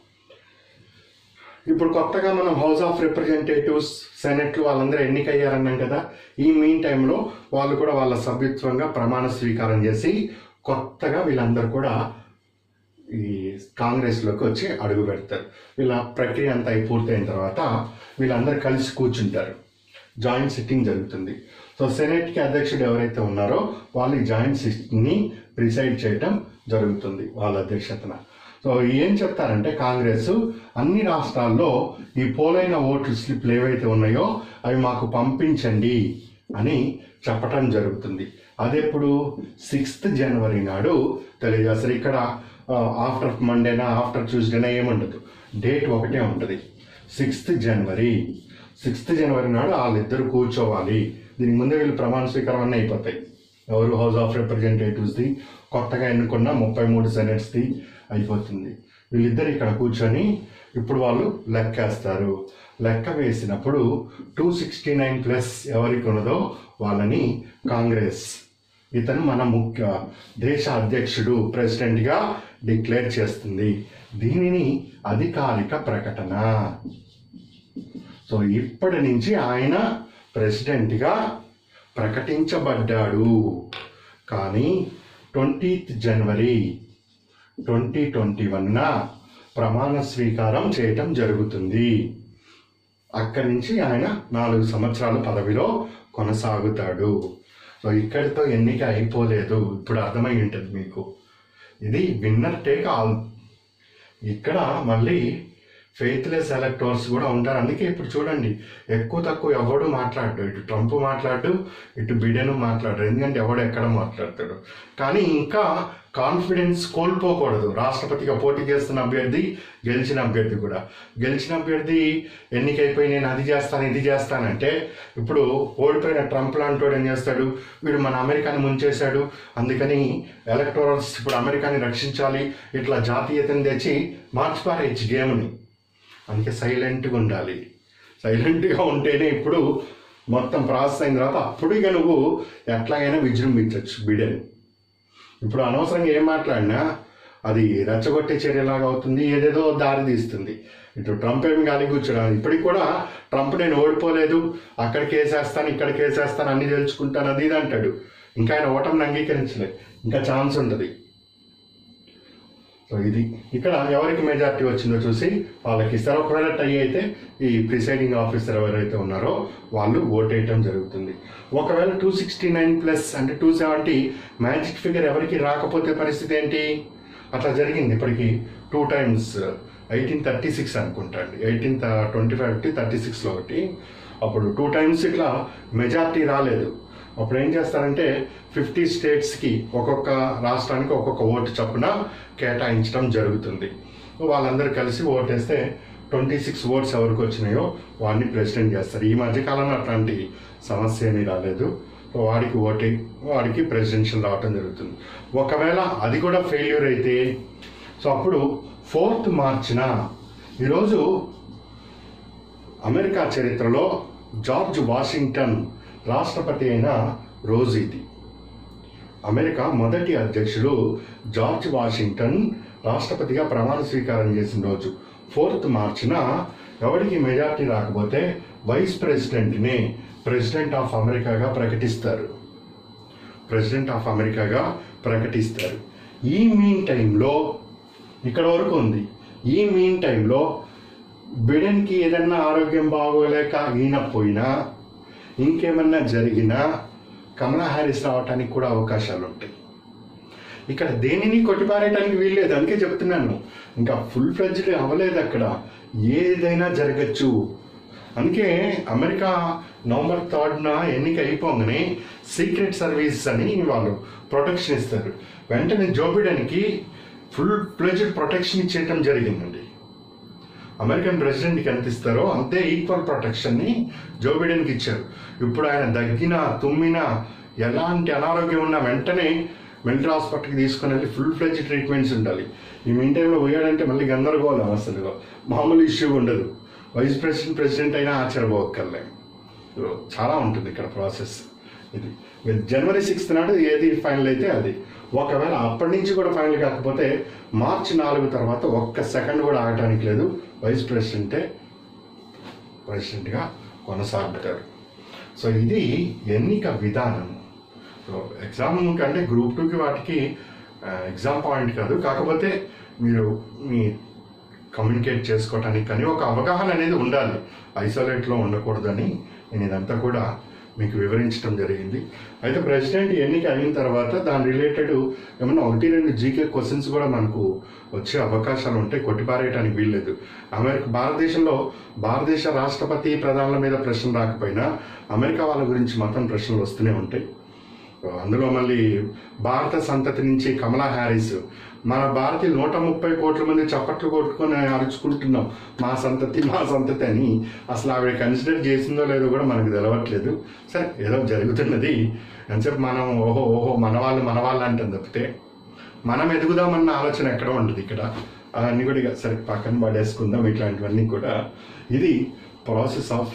ఇప్పుడు కొత్తగా మనం హౌస్ ఆఫ్ రిప్రజెంటేటివ్స్ సెనెట్లు వాళ్ళందరూ ఎన్నికయ్యారన్నాం కదా ఈ మీన్ టైంలో వాళ్ళు కూడా వాళ్ళ సభ్యత్వంగా ప్రమాణ స్వీకారం చేసి కొత్తగా వీళ్ళందరూ కూడా ఈ కాంగ్రెస్లోకి వచ్చి అడుగు పెడతారు వీళ్ళ ప్రక్రియ అంతా అయి పూర్తయిన తర్వాత వీళ్ళందరూ కలిసి కూర్చుంటారు జాయింట్ సిట్టింగ్ జరుగుతుంది సో సెనెట్కి అధ్యక్షుడు ఎవరైతే ఉన్నారో వాళ్ళు ఈ జాయింట్ సిట్టింగ్ని ప్రిసైడ్ చేయటం జరుగుతుంది వాళ్ళ అధ్యక్షతన సో ఏం చెప్తారంటే కాంగ్రెస్ అన్ని రాష్ట్రాల్లో ఈ పోలైన ఓట్లు స్లిప్లు ఏవైతే ఉన్నాయో అవి మాకు పంపించండి అని చెప్పటం జరుగుతుంది అదెప్పుడు సిక్స్త్ జనవరి నాడు తెలియజేస్తారు ఇక్కడ ఆఫ్టర్ మండేనా ఆఫ్టర్ ట్యూస్డేనా ఏముండదు డేట్ ఒకటే ఉంటుంది సిక్స్త్ జనవరి సిక్స్త్ జనవరి నాడు వాళ్ళిద్దరు కూర్చోవాలి దీనికి ముందే వీళ్ళు ప్రమాణ స్వీకారం అన్నీ అయిపోతాయి ఎవరు హౌస్ ఆఫ్ రిప్రజెంటేటివ్స్ది కొత్తగా ఎన్నుకున్న ముప్పై మూడు సెనెట్స్ది అయిపోతుంది వీళ్ళిద్దరు ఇక్కడ కూర్చొని ఇప్పుడు వాళ్ళు లెక్కేస్తారు లెక్క వేసినప్పుడు టూ సిక్స్టీ నైన్ ప్లస్ ఎవరికి ఉన్నదో వాళ్ళని కాంగ్రెస్ ఇతను మన ముఖ్య దేశ అధ్యక్షుడు ప్రెసిడెంట్గా డిక్లేర్ చేస్తుంది దీనిని అధికారిక ప్రకటన సో ఇప్పటి నుంచి ఆయన ప్రెసిడెంట్గా ప్రకటించబడ్డాడు కానీ ట్వంటీత్ జనవరి ట్వంటీ ట్వంటీ వన్న ప్రమాణ స్వీకారం చేయటం జరుగుతుంది అక్కడి నుంచి ఆయన నాలుగు సంవత్సరాల పదవిలో కొనసాగుతాడు సో ఇక్కడితో ఎన్నిక అయిపోలేదు ఇప్పుడు అర్థమై ఉంటుంది మీకు ఇది విన్నర్ టేక్ ఆల్ ఇక్కడ మళ్ళీ ఫెయిత్లెస్ ఎలక్టోర్స్ కూడా ఉంటారు అందుకే ఇప్పుడు చూడండి ఎక్కువ తక్కువ ఎవడు మాట్లాడు ఇటు ట్రంప్ మాట్లాడు ఇటు బిడెన్ మాట్లాడు ఎందుకంటే ఎవడు ఎక్కడ మాట్లాడతాడు కానీ ఇంకా కాన్ఫిడెన్స్ కోల్పోకూడదు రాష్ట్రపతిగా పోటీ చేస్తున్న అభ్యర్థి గెలిచిన అభ్యర్థి కూడా గెలిచిన అభ్యర్థి ఎన్నికైపోయి నేను అది చేస్తాను ఇది చేస్తానంటే ఇప్పుడు ఓడిపోయిన ట్రంప్ లాంటి ఏం చేస్తాడు వీడు మన అమెరికాని ముంచేశాడు అందుకని ఎలక్టోరల్స్ ఇప్పుడు అమెరికాని రక్షించాలి ఇట్లా జాతీయతను తెచ్చి మార్చిపారేయచ్చు గేమ్ని అందుకే సైలెంట్గా ఉండాలి సైలెంట్గా ఉంటేనే ఇప్పుడు మొత్తం ప్రాసెస్ అయిన తర్వాత అప్పుడు ఇక నువ్వు ఎట్లాగైనా విజృంభించవచ్చు బిడెన్ ఇప్పుడు అనవసరంగా ఏం మాట్లాడినా అది రెచ్చగొట్టే చర్యలాగా అవుతుంది ఏదేదో దారి తీస్తుంది ఇటు ట్రంప్ ఏమి గాలి కూర్చోడం ఇప్పటికి కూడా ట్రంప్ నేను ఓడిపోలేదు అక్కడికి వేసేస్తాను ఇక్కడికి వేసేస్తాను అన్ని తెలుసుకుంటాను అది ఇది అంటాడు ఇంకా ఆయన ఓటమిని అంగీకరించలేదు ఇంకా ఛాన్స్ ఉంటుంది సో ఇది ఇక్కడ ఎవరికి మెజారిటీ వచ్చిందో చూసి వాళ్ళకి ఇస్తారు ఒకవేళ టై అయితే ఈ ప్రిసైడింగ్ ఆఫీసర్ ఎవరైతే ఉన్నారో వాళ్ళు ఓటేయటం జరుగుతుంది ఒకవేళ టూ సిక్స్టీ నైన్ ప్లస్ అంటే టూ సెవెంటీ మ్యాజిక్ ఫిగర్ ఎవరికి రాకపోతే పరిస్థితి ఏంటి అట్లా జరిగింది ఇప్పటికి two times eighteen thirty six అనుకుంటా అండి ఎయిటీన్ ట్వంటీ ఫైవ్ ఒకటి థర్టీ సిక్స్లో ఒకటి అప్పుడు టూ టైమ్స్ ఇట్లా మెజారిటీ రాలేదు అప్పుడు ఏం చేస్తారంటే ఫిఫ్టీ స్టేట్స్కి ఒక్కొక్క రాష్ట్రానికి ఒక్కొక్క ఓటు చొప్పున కేటాయించడం జరుగుతుంది వాళ్ళందరూ కలిసి ఓటేస్తే ట్వంటీ సిక్స్ ఓట్స్ ఎవరికి వచ్చినాయో వాడిని ప్రెసిడెంట్ చేస్తారు ఈ మధ్యకాలంలో అట్లాంటి సమస్య ఏమీ రాలేదు వాడికి ఓటే వాడికి ప్రెసిడెన్షియల్ రావటం జరుగుతుంది ఒకవేళ అది కూడా ఫెయిల్యూర్ అయితే సో అప్పుడు ఫోర్త్ మార్చిన ఈరోజు అమెరికా చరిత్రలో జార్జ్ వాషింగ్టన్ రాష్ట్రపతి అయిన రోజు ఇది అమెరికా మొదటి అధ్యక్షుడు జార్జ్ వాషింగ్టన్ రాష్ట్రపతిగా ప్రమాణ స్వీకారం చేసిన రోజు ఫోర్త్ మార్చిన ఎవరికి మెజార్టీ రాకపోతే వైస్ ప్రెసిడెంట్ని ప్రెసిడెంట్ ఆఫ్ అమెరికాగా ప్రకటిస్తారు ప్రెసిడెంట్ ఆఫ్ అమెరికాగా ప్రకటిస్తారు ఈ మీన్ టైంలో ఇక్కడ వరకు ఉంది ఈ మీన్ టైంలో బిడెన్కి ఏదన్నా ఆరోగ్యం బాగోలేక ఈనపోయినా ఇంకేమన్నా జరిగినా కమలా హ్యారిస్ రావడానికి కూడా అవకాశాలు ఉంటాయి ఇక్కడ దేనిని కొట్టిపారేయడానికి వీల్లేదు అందుకే చెప్తున్నాను ఇంకా ఫుల్ ఫ్లెడ్జ్డ్ అవ్వలేదు అక్కడ ఏదైనా జరగచ్చు అందుకే అమెరికా నవంబర్ థర్డ్న ఎన్నిక అయిపోగానే సీక్రెట్ సర్వీస్ అని వాళ్ళు ప్రొటెక్షన్ ఇస్తారు వెంటనే జో బిడెన్కి ఫుల్ ఫ్లెడ్జ్డ్ ప్రొటెక్షన్ ఇచ్చేయటం జరిగిందండి అమెరికన్ ప్రెసిడెంట్కి ఎంత ఇస్తారో అంతే ఈక్వల్ ప్రొటెక్షన్ని జో బిడెన్కి ఇచ్చారు ఇప్పుడు ఆయన దగ్గినా తుమ్మినా ఎలాంటి అనారోగ్యం ఉన్నా వెంటనే మెంటల్ హాస్పిటల్కి తీసుకుని వెళ్ళి ఫుల్ ఫ్లెజ్ ట్రీట్మెంట్స్ ఉండాలి ఈ మీన్ టైంలో పోయాడంటే మళ్ళీ గందరగోళం అసలు మామూలు ఇష్యూ ఉండదు వైస్ ప్రెసిడెంట్ ప్రెసిడెంట్ అయినా ఆశ్చర్యపోక్కర్లే సో చాలా ఉంటుంది ఇక్కడ ప్రాసెస్ ఇది మీరు జనవరి సిక్స్త్ నాడు ఏది ఫైనల్ అయితే అది ఒకవేళ అప్పటి నుంచి కూడా ఫైనల్ కాకపోతే మార్చి నాలుగు తర్వాత ఒక్క సెకండ్ కూడా ఆగటానికి లేదు వైస్ ప్రెసిడెంటే ప్రెసిడెంట్గా కొనసాగుతారు సో ఇది ఎన్నిక విధానం సో ఎగ్జామ్ కంటే గ్రూప్ టూకి వాటికి ఎగ్జామ్ పాయింట్ కాదు కాకపోతే మీరు మీ కమ్యూనికేట్ చేసుకోవటానికి కానీ ఒక అవగాహన అనేది ఉండాలి ఐసోలేట్లో ఉండకూడదని నేను ఇదంతా కూడా మీకు వివరించడం జరిగింది అయితే ప్రెసిడెంట్ ఎన్నిక అయిన తర్వాత దాని రిలేటెడ్ ఏమన్నా ఒకటి రెండు జీకే క్వశ్చన్స్ కూడా మనకు వచ్చే అవకాశాలు ఉంటాయి కొట్టిపారేయడానికి వీల్లేదు అమెరికా భారతదేశంలో భారతదేశ రాష్ట్రపతి ప్రధానుల మీద ప్రశ్నలు రాకపోయినా అమెరికా వాళ్ళ గురించి మాత్రం ప్రశ్నలు వస్తూనే ఉంటాయి అందులో మళ్ళీ భారత సంతతి నుంచి కమలా హ్యారిస్ మన భారతీయ నూట ముప్పై కోట్ల మంది చప్పట్లు కొట్టుకొని అరుచుకుంటున్నాం మా సంతతి మా సంతతి అని అసలు ఆవిడ కన్సిడర్ చేసిందో లేదో కూడా మనకు తెలవట్లేదు సరే ఏదో జరుగుతున్నది ఎంతసేపు మనం ఓహో ఓహో మన వాళ్ళు మన వాళ్ళు అంటాం తప్పితే మనం ఎదుగుదామన్న ఆలోచన ఎక్కడ ఉండదు ఇక్కడ అవన్నీ కూడా ఇక సరే పక్కన పడేసుకుందాం ఇట్లాంటివన్నీ కూడా ఇది process of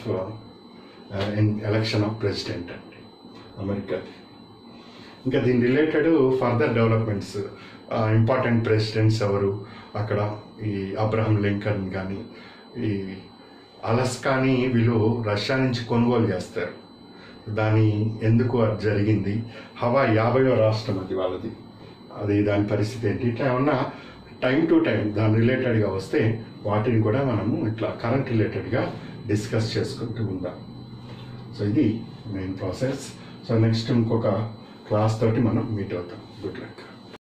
election of president అండి అమెరికాది ఇంకా దీని related further developments important presidents ఎవరు అక్కడ ఈ అబ్రహం లింకన్ కానీ ఈ అలస్కాని వీళ్ళు రష్యా నుంచి కొనుగోలు చేస్తారు దాని ఎందుకు అది జరిగింది హవా యాభైవ రాష్ట్రం అది వాళ్ళది అది దాని పరిస్థితి ఏంటి ఇట్లా ఏమన్నా టైం టు టైం దాని రిలేటెడ్గా వస్తే వాటిని కూడా మనము ఇట్లా కరెంట్ రిలేటెడ్గా డిస్కస్ చేసుకుంటూ ఉందాం సో ఇది మెయిన్ ప్రాసెస్ సో నెక్స్ట్ ఇంకొక క్లాస్ తోటి మనం మీట్ అవుతాం గుడ్ లక్